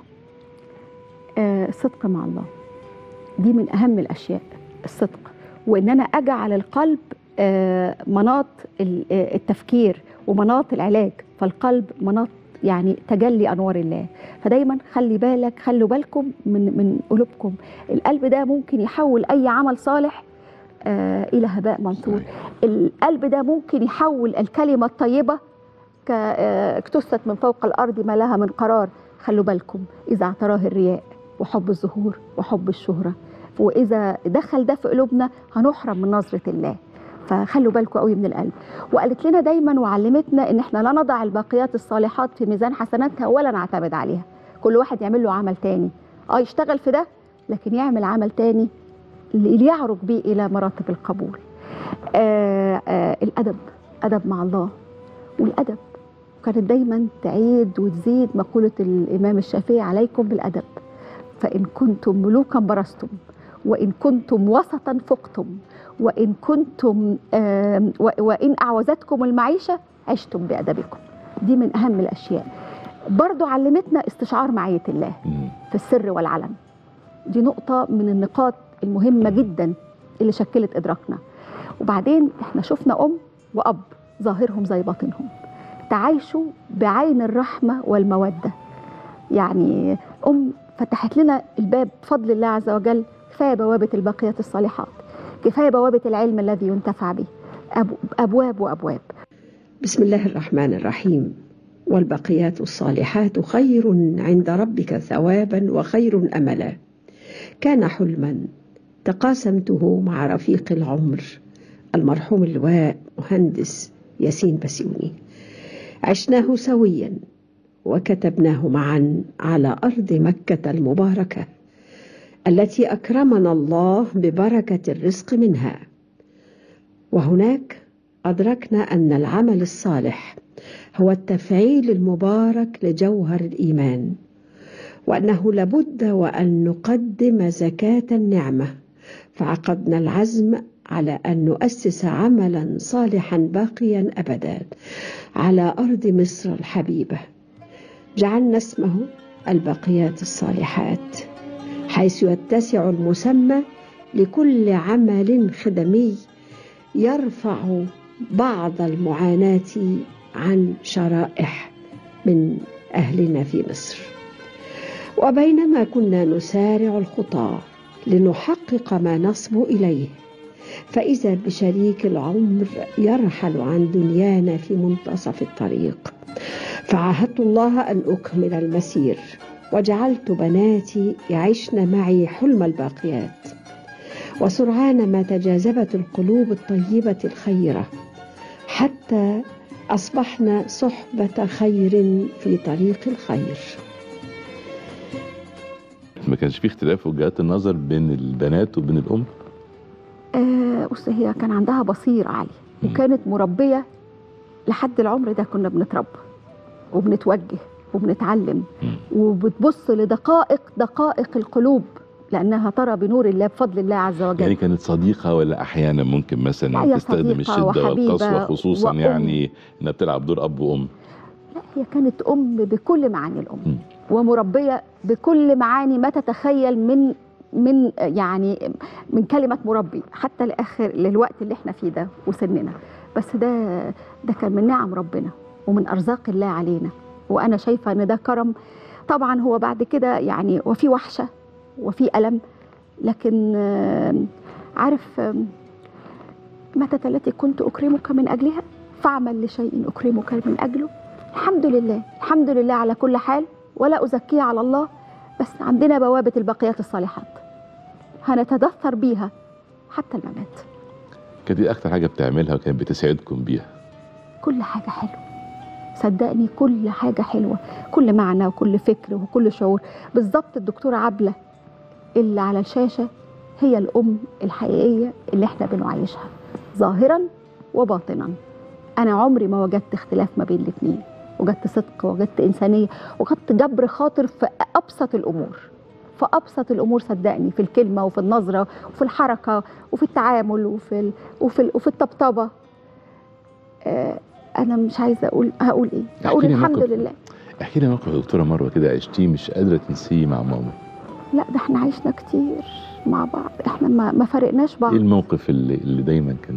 آه، الصدق مع الله دي من اهم الاشياء الصدق وان انا اجعل القلب آه، مناط ال- آه، التفكير ومناط العلاج فالقلب مناط يعني تجلي انوار الله فدايما خلي بالك خلوا بالكم من من قلوبكم القلب ده ممكن يحول اي عمل صالح آه، الى هباء منثور القلب ده ممكن يحول الكلمه الطيبه ك- آه، اكتست من فوق الارض ما لها من قرار خلوا بالكم اذا اعتراه الرياء وحب الظهور وحب الشهره واذا دخل ده في قلوبنا هنحرم من نظره الله فخلوا بالكم قوي من القلب وقالت لنا دايما وعلمتنا ان احنا لا نضع الباقيات الصالحات في ميزان حسناتها ولا نعتمد عليها كل واحد يعمل له عمل تاني اه يشتغل في ده لكن يعمل عمل تاني اللي يعرج بيه الى مراتب القبول آه آه الادب ادب مع الله والادب كانت دايما تعيد وتزيد مقوله الامام الشافعي عليكم بالادب فان كنتم ملوكا برزتم وان كنتم وسطا فقتم وان كنتم آم، و- وان اعوزتكم المعيشه عشتم بادبكم دي من اهم الاشياء برضو علمتنا استشعار معيه الله في السر والعلن دي نقطة من النقاط المهمة جدا اللي شكلت إدراكنا وبعدين احنا شفنا أم وأب ظاهرهم زي باطنهم تعايشوا بعين الرحمة والمودة يعني أم فتحت لنا الباب بفضل الله عز وجل كفاية بوابة الباقيات الصالحات كفاية بوابة العلم الذي ينتفع به أب- أبواب وأبواب بسم الله الرحمن الرحيم والبقيات الصالحات خير عند ربك ثوابا وخير املا كان حلما تقاسمته مع رفيق العمر المرحوم اللواء مهندس ياسين بسيوني عشناه سويا وكتبناه معا على ارض مكه المباركه التي اكرمنا الله ببركه الرزق منها وهناك ادركنا ان العمل الصالح هو التفعيل المبارك لجوهر الايمان وانه لابد وان نقدم زكاه النعمه فعقدنا العزم على ان نؤسس عملا صالحا باقيا ابدا على ارض مصر الحبيبه جعلنا اسمه البقيات الصالحات حيث يتسع المسمى لكل عمل خدمي يرفع بعض المعاناه عن شرائح من اهلنا في مصر وبينما كنا نسارع الخطى لنحقق ما نصبو اليه فاذا بشريك العمر يرحل عن دنيانا في منتصف الطريق فعاهدت الله ان اكمل المسير وجعلت بناتي يعشن معي حلم الباقيات وسرعان ما تجاذبت القلوب الطيبه الخيره حتى اصبحنا صحبه خير في طريق الخير ما كانش في اختلاف في وجهات النظر بين البنات وبين الام آه بص هي كان عندها بصيرة عالية وكانت مربية لحد العمر ده كنا بنتربى وبنتوجه وبنتعلم وبتبص لدقائق دقائق القلوب لأنها ترى بنور الله بفضل الله عز وجل يعني كانت صديقه ولا احيانا ممكن لا، مثلا هي تستخدم صديقة الشده وحبيبة والقسوه خصوصا وأم. يعني انها بتلعب دور اب وام لا هي كانت أم بكل معاني الأم ومربية بكل معاني ما تتخيل من من يعني من كلمة مربي حتى لآخر للوقت اللي احنا فيه ده وسننا بس ده ده كان من نعم ربنا ومن أرزاق الله علينا وأنا شايفة إن ده كرم طبعا هو بعد كده يعني وفي وحشة وفي ألم لكن آه، عارف آه، متى التي كنت أكرمك من أجلها فاعمل لشيء أكرمك من أجله الحمد لله الحمد لله على كل حال ولا أزكيه على الله بس عندنا بوابة البقيات الصالحات هنتدثر بيها حتى الممات كانت ايه اكتر حاجه بتعملها وكانت بتسعدكم بيها كل حاجة حلوة صدقني كل حاجة حلوة كل معنى وكل فكر وكل شعور بالظبط الدكتورة عبلة اللي على الشاشة هي الأم الحقيقية اللي احنا بنعيشها ظاهرا وباطنا أنا عمري ما وجدت اختلاف ما بين الاتنين وجدت صدق وجدت إنسانية وجدت جبر خاطر في أبسط الأمور في أبسط الأمور صدقني في الكلمة وفي النظرة وفي الحركة وفي التعامل وفي ال... وفي, ال... وفي الطبطبة آه أنا مش عايزة أقول هقول إيه هقول احكي لي الحمد موقف. لله احكي لي موقف يا دكتوره مروه كده عشتيه مش قادره تنسيه مع ماما لا ده احنا عشنا كتير مع بعض احنا ما, ما فرقناش بعض ايه الموقف اللي, اللي دايما كان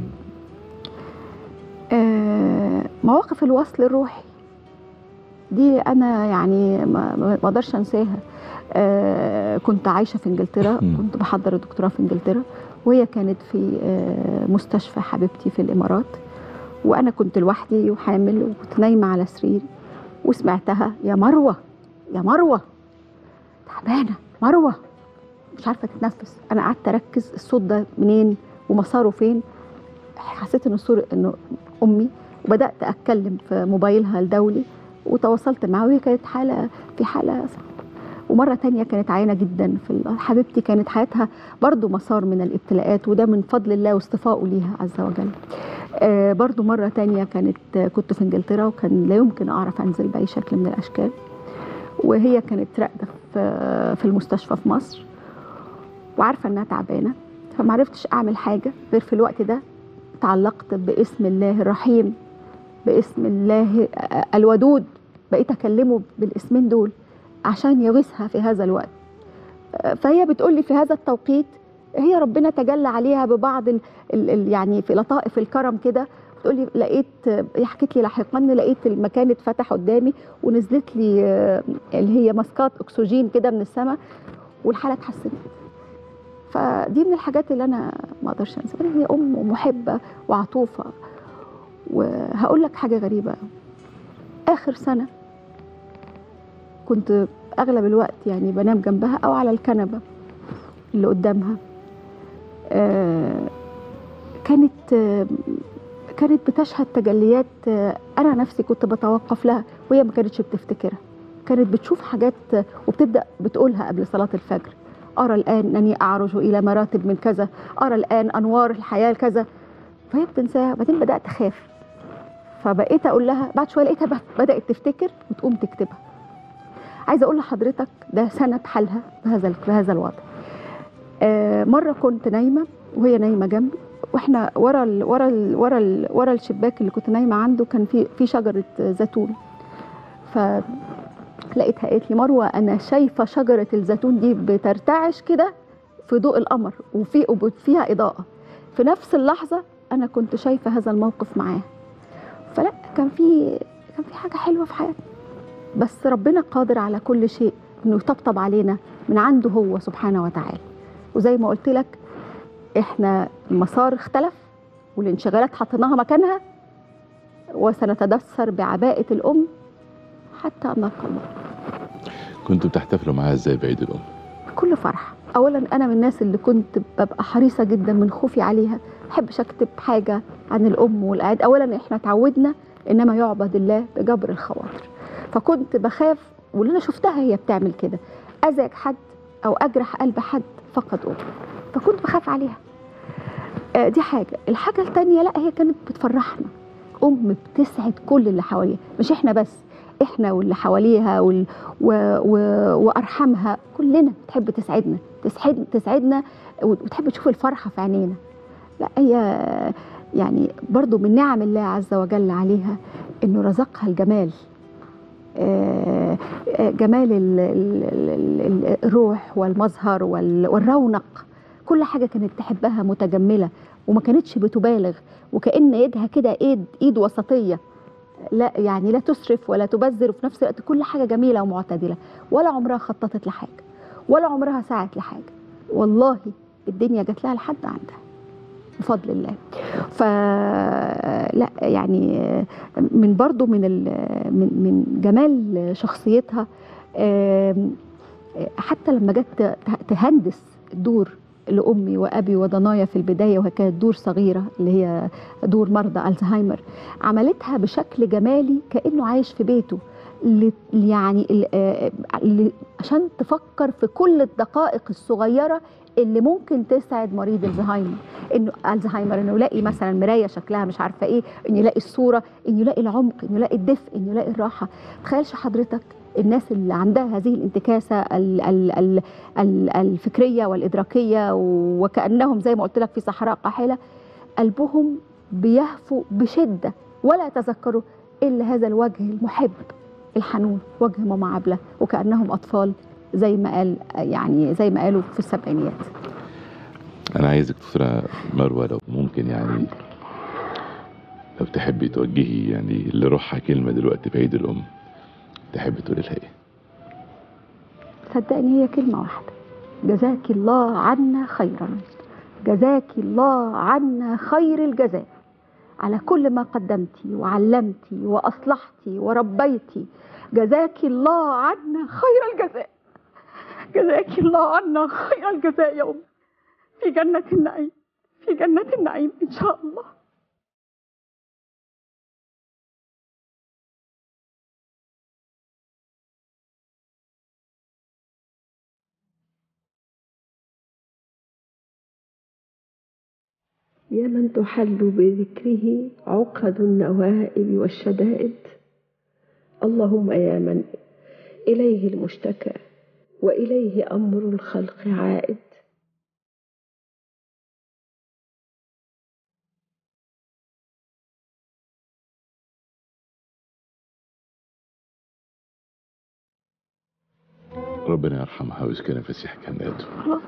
آه، مواقف الوصل الروحي دي انا يعني ما ما اقدرش انساها آه، كنت عايشه في انجلترا كنت بحضر الدكتوراه في انجلترا وهي كانت في آه، مستشفى حبيبتي في الامارات وانا كنت لوحدي وحامل وكنت نايمه على سريري وسمعتها يا مروه يا مروه تعبانه مروه مش عارفه تتنفس انا قعدت اركز الصوت ده منين ومساره فين حسيت ان الصوت انه امي وبدات اتكلم في موبايلها الدولي وتواصلت معاها وهي كانت حاله في حاله صعبة. ومره تانية كانت عيانه جدا في ال- حبيبتي كانت حياتها برضو مسار من الابتلاءات وده من فضل الله واصطفائه ليها عز وجل آه برضو مرة تانية كانت كنت في انجلترا وكان لا يمكن اعرف انزل باي شكل من الاشكال وهي كانت راقده في في المستشفى في مصر وعارفه انها تعبانه فمعرفتش اعمل حاجه غير في الوقت ده تعلقت باسم الله الرحيم باسم الله الودود بقيت اكلمه بالاسمين دول عشان يغيثها في هذا الوقت فهي بتقول لي في هذا التوقيت هي ربنا تجلى عليها ببعض ال ال ال يعني في لطائف الكرم كده بتقول لي لقيت هي حكت لي لاحقا لقيت المكان اتفتح قدامي ونزلت لي آه، اللي هي ماسكات اكسجين كده من السماء والحاله اتحسنت فدي من الحاجات اللي انا ما اقدرش انساها هي ام ومحبه وعطوفه وهقول لك حاجة غريبة آخر سنة كنت أغلب الوقت يعني بنام جنبها أو على الكنبة اللي قدامها آه، كانت آه، كانت بتشهد تجليات آه، أنا نفسي كنت بتوقف لها وهي ما كانتش بتفتكرها كانت بتشوف حاجات آه، وبتبدأ بتقولها قبل صلاة الفجر أرى الآن أني أعرج إلى مراتب من كذا أرى الآن أنوار الحياة كذا فهي بتنساها وبعدين بدأت أخاف فبقيت أقول لها بعد شوية لقيتها بقى بدأت تفتكر وتقوم تكتبها عايزة أقول لحضرتك ده سنة بحالها بهذا بهذا الوضع آه، مرة كنت نايمة وهي نايمة جنبي واحنا ورا ال ورا ال ورا ال ورا الشباك اللي كنت نايمة عنده كان في في شجرة زيتون فلقيتها قالت لي مروة أنا شايفة شجرة الزيتون دي بترتعش كده في ضوء القمر وفي فيها إضاءة في نفس اللحظة أنا كنت شايفة هذا الموقف معاه فلا كان في كان في حاجة حلوة في حياتنا بس ربنا قادر على كل شيء انه يطبطب علينا من عنده هو سبحانه وتعالى وزي ما قلت لك احنا المسار اختلف والانشغالات حطيناها مكانها وسنتدثر بعباءة الأم حتى أن نلقى الله كنتوا بتحتفلوا معاها ازاي بعيد الام بكل فرح أولا أنا من الناس اللي كنت ببقى حريصة جدا من خوفي عليها ما بحبش أكتب حاجة عن الأم والأعياد أولا إحنا تعودنا إنما يعبد الله بجبر الخواطر فكنت بخاف واللي أنا شفتها هي بتعمل كده أزعج حد أو أجرح قلب حد فقد أم فكنت بخاف عليها آه، دي حاجة الحاجة التانية لا هي كانت بتفرحنا أم بتسعد كل اللي حواليها مش إحنا بس إحنا واللي حواليها وال... و... و... وأرحامها كلنا بتحب تسعدنا تسعد... تسعدنا وتحب تشوف الفرحة في عينينا لا هي يعني برضو من نعم الله عز وجل عليها إنه رزقها الجمال آه، آه، جمال ال- ال- ال- ال- الروح والمظهر وال- والرونق كل حاجة كانت تحبها متجملة وما كانتش بتبالغ وكأن ايدها كده ايد ايد وسطية لا يعني لا تسرف ولا تبذر وفي نفس الوقت كل حاجة جميلة ومعتدلة ولا عمرها خططت لحاجة ولا عمرها سعت لحاجة والله الدنيا جات لها لحد عندها بفضل الله فلا يعني من برضو من ال- من من جمال شخصيتها آم، حتى لما جت ت- تهندس دور لامي وابي وضنايا في البدايه وهي كانت دور صغيره اللي هي دور مرضى الزهايمر عملتها بشكل جمالي كانه عايش في بيته ل- يعني ال- آه، ل- عشان تفكر في كل الدقائق الصغيره اللي ممكن تسعد مريض الزهايمر انه الزهايمر انه يلاقي مثلا مرايه شكلها مش عارفه ايه انه يلاقي الصوره انه يلاقي العمق انه يلاقي الدفء انه يلاقي الراحه تخيلش حضرتك الناس اللي عندها هذه الانتكاسه ال ال ال ال الفكريه والادراكيه وكانهم زي ما قلت لك في صحراء قاحله قلبهم بيهفو بشده ولا يتذكروا الا هذا الوجه المحب الحنون وجه ماما عبله وكانهم اطفال زي ما قال يعني زي ما قالوا في السبعينيات انا عايزك دكتوره مروه لو ممكن يعني لو تحبي توجهي يعني لروحها كلمه دلوقتي في عيد الام تحبي تقولي لها ايه صدقني هي كلمة واحدة جزاك الله عنا خيرا جزاك الله عنا خير الجزاء على كل ما قدمتي وعلمتي وأصلحتي وربيتي جزاك الله عنا خير الجزاء جزاك الله عنا خير الجزاء يا أم في جنة النعيم في جنة النعيم إن شاء الله يا من تحل بذكره عقد النوائب والشدائد اللهم يا من إليه المشتكى وإليه أمر الخلق عائد ربنا يرحمها ويسكنها في سيح جناته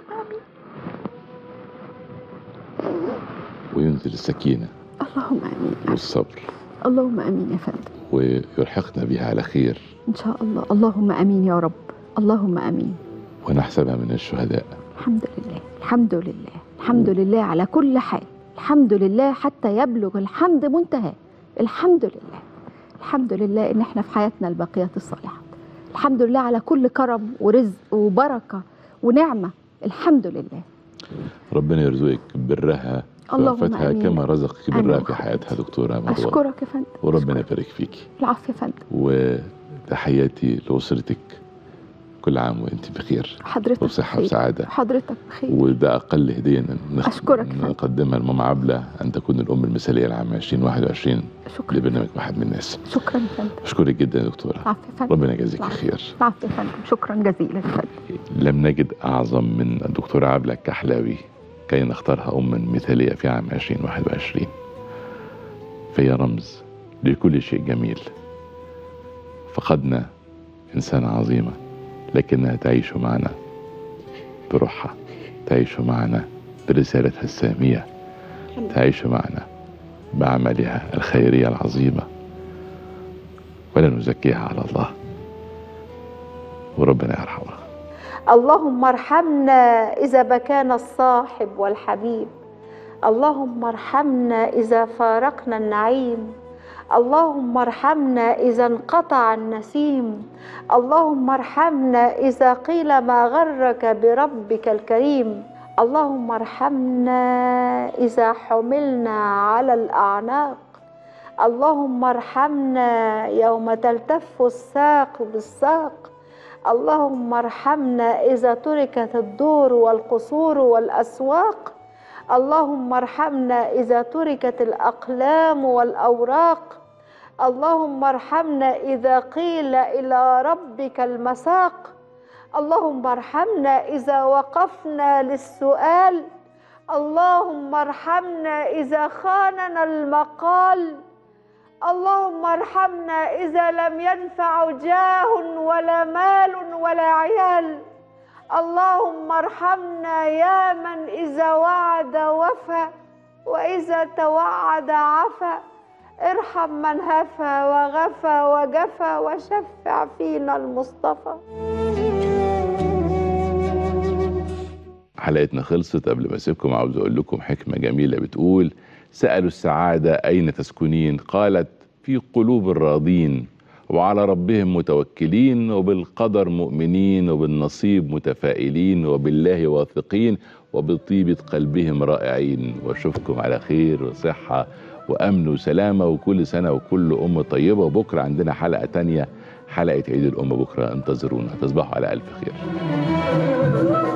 وينزل السكينه اللهم امين والصبر اللهم امين يا فندم ويلحقنا بها على خير ان شاء الله اللهم امين يا رب اللهم امين ونحسبها من الشهداء الحمد لله الحمد لله الحمد لله على كل حال الحمد لله حتى يبلغ الحمد منتهى الحمد لله الحمد لله ان احنا في حياتنا الباقيات الصالحات الحمد لله على كل كرم ورزق وبركه ونعمه الحمد لله ربنا يرزقك برها في اللهم وفاتها آمين. كما رزقك آمين برها في حياتها دكتورة مروة اشكرك يا فندم وربنا يبارك فيكي العفو يا فندم وتحياتي لأسرتك كل عام وانت بخير حضرتك وبصحة بخير. وسعادة حضرتك بخير وده أقل هدية نخ- أشكرك يا فندم. نقدمها لماما عبلة أن تكون الأم المثالية لعام 2021 شكرا لبرنامج واحد من الناس شكرا يا فندم أشكرك جدا يا دكتورة العفو يا فندم ربنا يجازيك العفو. خير العفو يا فندم شكرا جزيلا يا فندم لم نجد أعظم من الدكتورة عبلة الكحلاوي كي نختارها أما مثالية في عام 2021 فهي رمز لكل شيء جميل فقدنا إنسانة عظيمة لكنها تعيش معنا بروحها تعيش معنا برسالتها السامية تعيش معنا بعملها الخيرية العظيمة ولا نزكيها على الله وربنا يرحمها اللهم ارحمنا إذا بكانا الصاحب والحبيب اللهم ارحمنا إذا فارقنا النعيم اللهم ارحمنا إذا انقطع النسيم اللهم ارحمنا إذا قيل ما غرك بربك الكريم اللهم ارحمنا إذا حملنا على الأعناق اللهم ارحمنا يوم تلتف الساق بالساق اللهم ارحمنا إذا تركت الدور والقصور والأسواق اللهم ارحمنا إذا تركت الأقلام والأوراق اللهم ارحمنا إذا قيل إلى ربك المساق اللهم ارحمنا إذا وقفنا للسؤال اللهم ارحمنا إذا خاننا المقال اللهم ارحمنا إذا لم ينفع جاه ولا مال ولا عيال اللهم ارحمنا يا من إذا وعد وفى وإذا توعد عفا ارحم من هفى وغفى وجفى وشفع فينا المصطفى حلقتنا خلصت قبل ما اسيبكم عاوز اقول لكم حكمه جميله بتقول سالوا السعاده اين تسكنين قالت في قلوب الراضين وعلى ربهم متوكلين وبالقدر مؤمنين وبالنصيب متفائلين وبالله واثقين وبطيبة قلبهم رائعين واشوفكم على خير وصحة وأمن وسلامة وكل سنة وكل أم طيبة وبكرة عندنا حلقة تانية حلقة عيد الأم بكرة انتظرونا تصبحوا على ألف خير